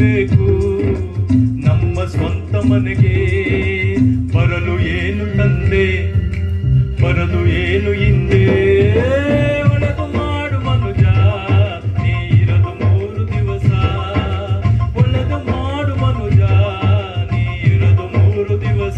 ಕಾಣಬೇಕು ನಮ್ಮ ಸ್ವಂತ ಮನೆಗೆ ಬರಲು ಏನು ತಂದೆ ಬರಲು ಏನು ಹಿಂದೆ ಒಳದು ಮಾಡು ಮನುಜ ನೀ ಇರದು ಮೂರು ದಿವಸ ಒಳ್ಳೆದು ಮಾಡು ಮನುಜ ನೀ ಇರದು ಮೂರು ದಿವಸ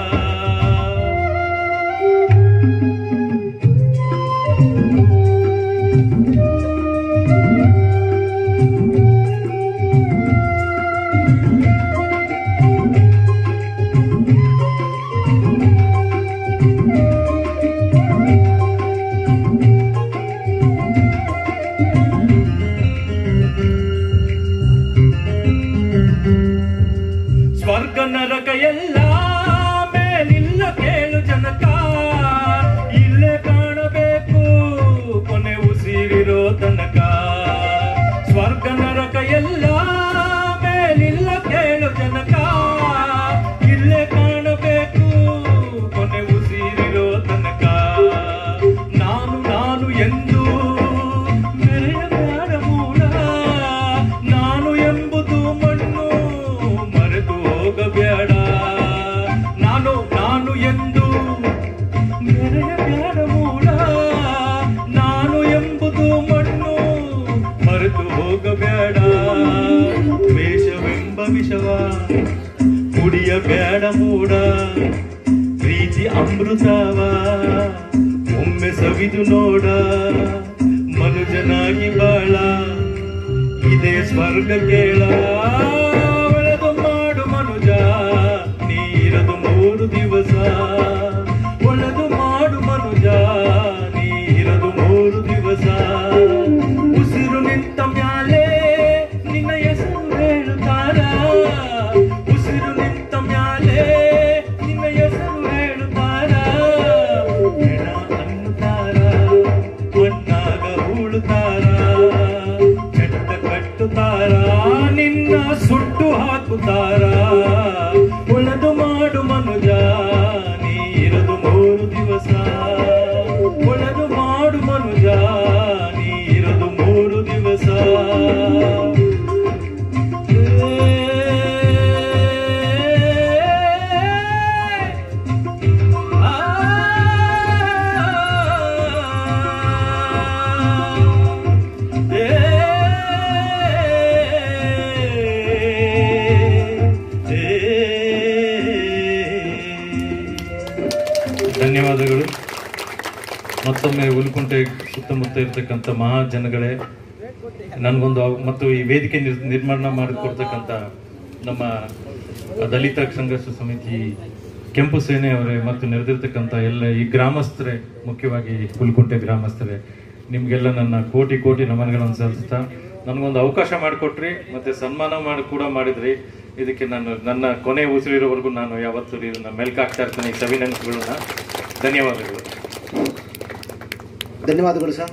ಸ್ವರ್ಗ ನರಕ ಎಲ್ಲ ಮೇಲಿಲ್ಲ ಕೇಳು ಜನಕ ಇಲ್ಲೇ ಕಾಣಬೇಕು ಕೊನೆ ಉಸಿರಿರೋ ತನಕ ಸ್ವರ್ಗ ನರಕ ಎಲ್ಲ ಮೇಲಿಲ್ಲ ಕೇಳು ಜನಕ ಇಲ್ಲೇ ಕಾಣಬೇಕು ಕೊನೆ ಉಸಿರಿರೋ ತನಕ ನಾನು ನಾನು ಎಂದು ಮೆರೆಯಬೇಡ ಮೂಡ ನಾನು ಎಂಬುದು ಮಣ್ಣು ಮರೆತು ಹೋಗಬೇಡ ನಾನು ನಾನು ಎಂದು ಮೆರೆಯಬೇಡ ಮೂಡ ನಾನು ಎಂಬುದು ಮಣ್ಣು ಮರೆತು ಹೋಗಬೇಡ ದ್ವೇಷವೆಂಬ ವಿಷವ ಕುಡಿಯಬೇಡ ಮೂಡ ಪ್ರೀತಿ ಅಮೃತವ ಒಮ್ಮೆ ಸವಿದು ನೋಡ ಮನುಜನಾಗಿ ಬಾಳ ಇದೇ ಸ್ವರ್ಗ ಕೇಳ ಒಳೆದು ಮಾಡು ಮನುಜ ನೀರದು ಮೂರು ದಿವಸ ಒಳೆದು ಮಾಡು ಮನುಜ ನೀರದು ಮೂರು ದಿವಸ ಉಸಿರು ನಿಂತ ಮ್ಯಾಲೆ ನಿನ್ನ ಹೆಸರು ಹೇಳುತ್ತಾರ ಉಸಿರು ನಿಂತ ಮ್ಯಾಲೆ ನಿನ್ನ ಹೆಸರು ಹೇಳುತ್ತಾರ ಹೆಣ ಅನ್ನುತ್ತಾರ ಮಣ್ಣಾಗ ಹೂಳುತ್ತಾರ ಕೆಟ್ಟ ಕಟ್ಟುತ್ತಾರ ನಿನ್ನ ಸುಟ್ಟು ಹಾಕುತ್ತಾರ ಉಳದು ಮಾಡು ಮನುಜ ನೀರದು ಮೂರು ದಿವಸ ಉಳದು ಮಾಡು ಮನುಜ ನೀರದು ಮೂರು ದಿವಸ ಧನ್ಯವಾದಗಳು ಮತ್ತೊಮ್ಮೆ ಉಲ್ಕುಂಟೆ ಸುತ್ತಮುತ್ತ ಇರ್ತಕ್ಕಂಥ ಮಹಾ ಜನಗಳೇ ನನಗೊಂದು ಅವ್- ಮತ್ತು ಈ ವೇದಿಕೆ ನಿರ್ ನಿರ್ಮಾಣ ಮಾಡಿಕೊಡ್ತಕ್ಕಂಥ ನಮ್ಮ ದಲಿತ ಸಂಘರ್ಷ ಸಮಿತಿ ಕೆಂಪು ಸೇನೆ ಅವರೇ ಮತ್ತು ನೆರೆದಿರ್ತಕ್ಕಂಥ ಎಲ್ಲ ಈ ಗ್ರಾಮಸ್ಥರೇ ಮುಖ್ಯವಾಗಿ ಹುಲ್ಕುಂಟೆ ಗ್ರಾಮಸ್ಥರೇ ನಿಮಗೆಲ್ಲ ನನ್ನ ಕೋಟಿ ಕೋಟಿ ನಮನಗಳನ್ನು ಸಲ್ಲಿಸ್ತಾ ನನಗೊಂದು ಅವಕಾಶ ಮಾಡಿಕೊಟ್ರಿ ಮತ್ತೆ ಸನ್ಮಾನ ಮಾಡಿ ಕೂಡ ಮಾಡಿದ್ರಿ ಇದಕ್ಕೆ ನಾನು ನನ್ನ ಕೊನೆ ಉಸಿರಿರೋವರೆಗೂ ನಾನು ಯಾವತ್ತೂ ಇದನ್ನ ಮೆಲ್ಕಾಗ್ತಾ ಇರ್ತೀನಿ ಈ ಸವಿನಂತಗಳನ್ನ ಧನ್ಯವಾದಗಳು ಧನ್ಯವಾದಗಳು ಸರ್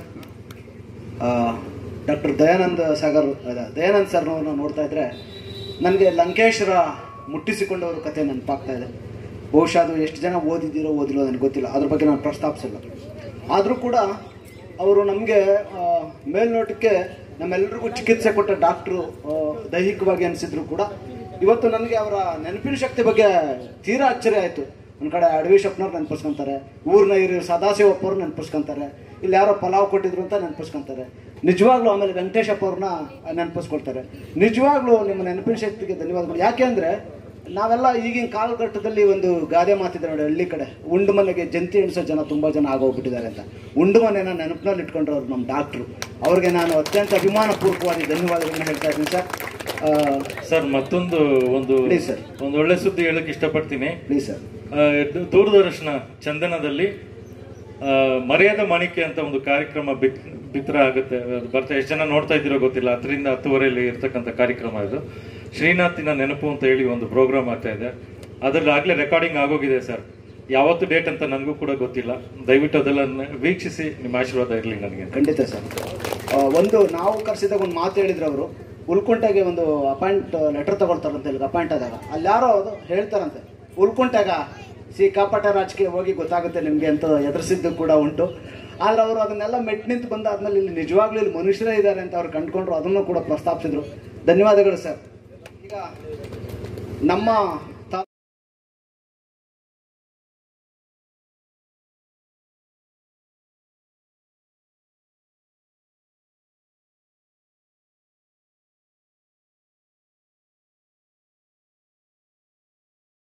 ಡಾಕ್ಟರ್ ದಯಾನಂದ ಸಾಗರ್ ಅದ, ದಯಾನಂದ್ ಸರ್ನವ್ರನ್ನ ನೋಡ್ತಾ ಇದ್ರೆ ನನಗೆ ಲಂಕೇಶ್ವರ ಮುಟ್ಟಿಸಿಕೊಂಡವ್ರ ಕಥೆ ನೆನಪಾಗ್ತಾ ಇದೆ ಬಹುಶಃ ಅದು ಎಷ್ಟು ಜನ ಓದಿದ್ದೀರೋ ಓದಿಲ್ಲೋ ನನಗೆ ಗೊತ್ತಿಲ್ಲ ಅದ್ರ ಬಗ್ಗೆ ನಾನು ಪ್ರಸ್ತಾಪಿಸಿಲ್ಲ ಆದರೂ ಕೂಡ ಅವರು ನಮಗೆ ಮೇಲ್ನೋಟಕ್ಕೆ ನಮ್ಮೆಲ್ಲರಿಗೂ ಚಿಕಿತ್ಸೆ ಕೊಟ್ಟ ಡಾಕ್ಟ್ರು ದೈಹಿಕವಾಗಿ ಅನಿಸಿದ್ರು ಕೂಡ ಇವತ್ತು ನನಗೆ ಅವರ ನೆನಪಿನ ಶಕ್ತಿ ಬಗ್ಗೆ ತೀರಾ ಆಶ್ಚರ್ಯ ಆಯಿತು ಒಂದು ಕಡೆ ಅಡವಿ ಶಪ್ನವ್ರು ನೆನಪಿಸ್ಕೊಂತಾರೆ ಊರ್ನ ಹಿರಿಯ ಸದಾಶಿವಪ್ಪವ್ರು ನೆನಪಿಸ್ಕೊಂತಾರೆ ಇಲ್ಲಿ ಯಾರೋ ಪಲಾವ್ ಕೊಟ್ಟಿದ್ರು ಅಂತ ನೆನಪಿಸ್ಕೊಂತಾರೆ ನಿಜವಾಗ್ಲೂ ಆಮೇಲೆ ವೆಂಕಟೇಶಪ್ಪ ಅವ್ರನ್ನ ನೆನಪಿಸ್ಕೊಳ್ತಾರೆ ನಿಜವಾಗ್ಲೂ ನಿಮ್ಮ ನೆನಪಿನ ಶಕ್ತಿಗೆ ಧನ್ಯವಾದಗಳು ಯಾಕೆ ಅಂದರೆ ನಾವೆಲ್ಲ ಈಗಿನ ಕಾಲಘಟ್ಟದಲ್ಲಿ ಒಂದು ಗಾದೆ ಮಾತಿದೆ ನೋಡಿ ಹಳ್ಳಿ ಕಡೆ ಉಂಡು ಮನೆಗೆ ಜಂತಿ ಎಣಿಸೋ ಜನ ತುಂಬ ಜನ ಆಗೋಗ್ಬಿಟ್ಟಿದ್ದಾರೆ ಅಂತ ಉಂಡು ಮನೆನ ನೆನಪಿನಲ್ಲಿ ಇಟ್ಕೊಂಡ್ರು ಅವ್ರು ನಮ್ಮ ಡಾಕ್ಟ್ರು ಅವ್ರಿಗೆ ನಾನು ಅತ್ಯಂತ ಅಭಿಮಾನಪೂರ್ವಕವಾಗಿ ಧನ್ಯವಾದಗಳನ್ನ ಹೇಳ್ತಾ ಇದ್ದೀನಿ ಸರ್ ಸರ್ ಮತ್ತೊಂದು ಒಂದು Please, sir. ಒಂದು ಒಳ್ಳೆ ಸುದ್ದಿ ಹೇಳಕ್ ಇಷ್ಟಪಡ್ತೀನಿ ಪ್ಲೀಸ್ ಸರ್ ಆ, ಇದು ದೂರದರ್ಶನ ಚಂದನದಲ್ಲಿ ಆ, ಮರ್ಯಾದ ಮಾಣಿಕ್ಯ ಅಂತ ಒಂದು ಕಾರ್ಯಕ್ರಮ ಬಿತ್ ಬಿತ್ತರ ಆಗುತ್ತೆ ಅದು ಬರ್ತಾ ಎಷ್ಟು ಜನ ನೋಡ್ತಾ ಇದ್ದೀರೋ ಗೊತ್ತಿಲ್ಲ ಹತ್ತರಿಂದ ಹತ್ತುವರೆಯಲ್ಲಿ ಇರ್ತಕ್ಕಂಥ ಕಾರ್ಯಕ್ರಮ ಇದು ಶ್ರೀನಾಥಿನ ನೆನಪು ಅಂತ ಹೇಳಿ ಒಂದು ಪ್ರೋಗ್ರಾಮ್ ಆಗ್ತಾ ಇದೆ ಅದ್ರಲ್ಲಿ ಆಗ್ಲೇ ರೆಕಾರ್ಡಿಂಗ್ ಆಗೋಗಿದೆ ಸರ್ ಯಾವತ್ತು ಡೇಟ್ ಅಂತ ನನಗೂ ಕೂಡ ಗೊತ್ತಿಲ್ಲ ದಯವಿಟ್ಟು ಅದೆಲ್ಲ ವೀಕ್ಷಿಸಿ ನಿಮ್ಮ ಆಶೀರ್ವಾದ ಇರಲಿ ನನಗೆ ಖಂಡಿತ ಸರ್ ಆ, ಒಂದು ನಾವು ಕರೆಸಿದಾಗ ಒಂದು ಮಾತು ಹೇಳಿದ್ರು ಅವರು ಉಲ್ಕುಂಟೆಗೆ ಒಂದು ಅಪಾಯಿಂಟ್ ಲೆಟರ್ ತಗೊಳ್ತಾರಂತೆ ಇಲ್ಲಿ ಅಪಾಯಿಂಟ್ ಆದಾಗ ಅಲ್ಲಿ ಯಾರೋ ಅದು ಹೇಳ್ತಾರಂತೆ ಉಲ್ಕುಂಟೆಗ ಸಿಕ್ಕಾಪಟ್ಟೆ ರಾಜಕೀಯ ಹೋಗಿ ಗೊತ್ತಾಗುತ್ತೆ ನಿಮಗೆ ಅಂತ ಎದುರಿಸಿದ್ದು ಕೂಡ ಉಂಟು ಆದ್ರೆ ಅವರು ಅದನ್ನೆಲ್ಲ ಮೆಟ್ ನಿಂತು ಬಂದಾದ್ಮೇಲೆ ಇಲ್ಲಿ ನಿಜವಾಗ್ಲೂ ಇಲ್ಲಿ ಮನುಷ್ಯರೇ ಇದ್ದಾರೆ ಅಂತ ಅವ್ರು ಕಂಡ್ಕೊಂಡ್ರು ಅದನ್ನು ಕೂಡ ಪ್ರಸ್ತಾಪಿಸಿದ್ರು ಧನ್ಯವಾದಗಳು ಸರ್ ನಮ್ಮ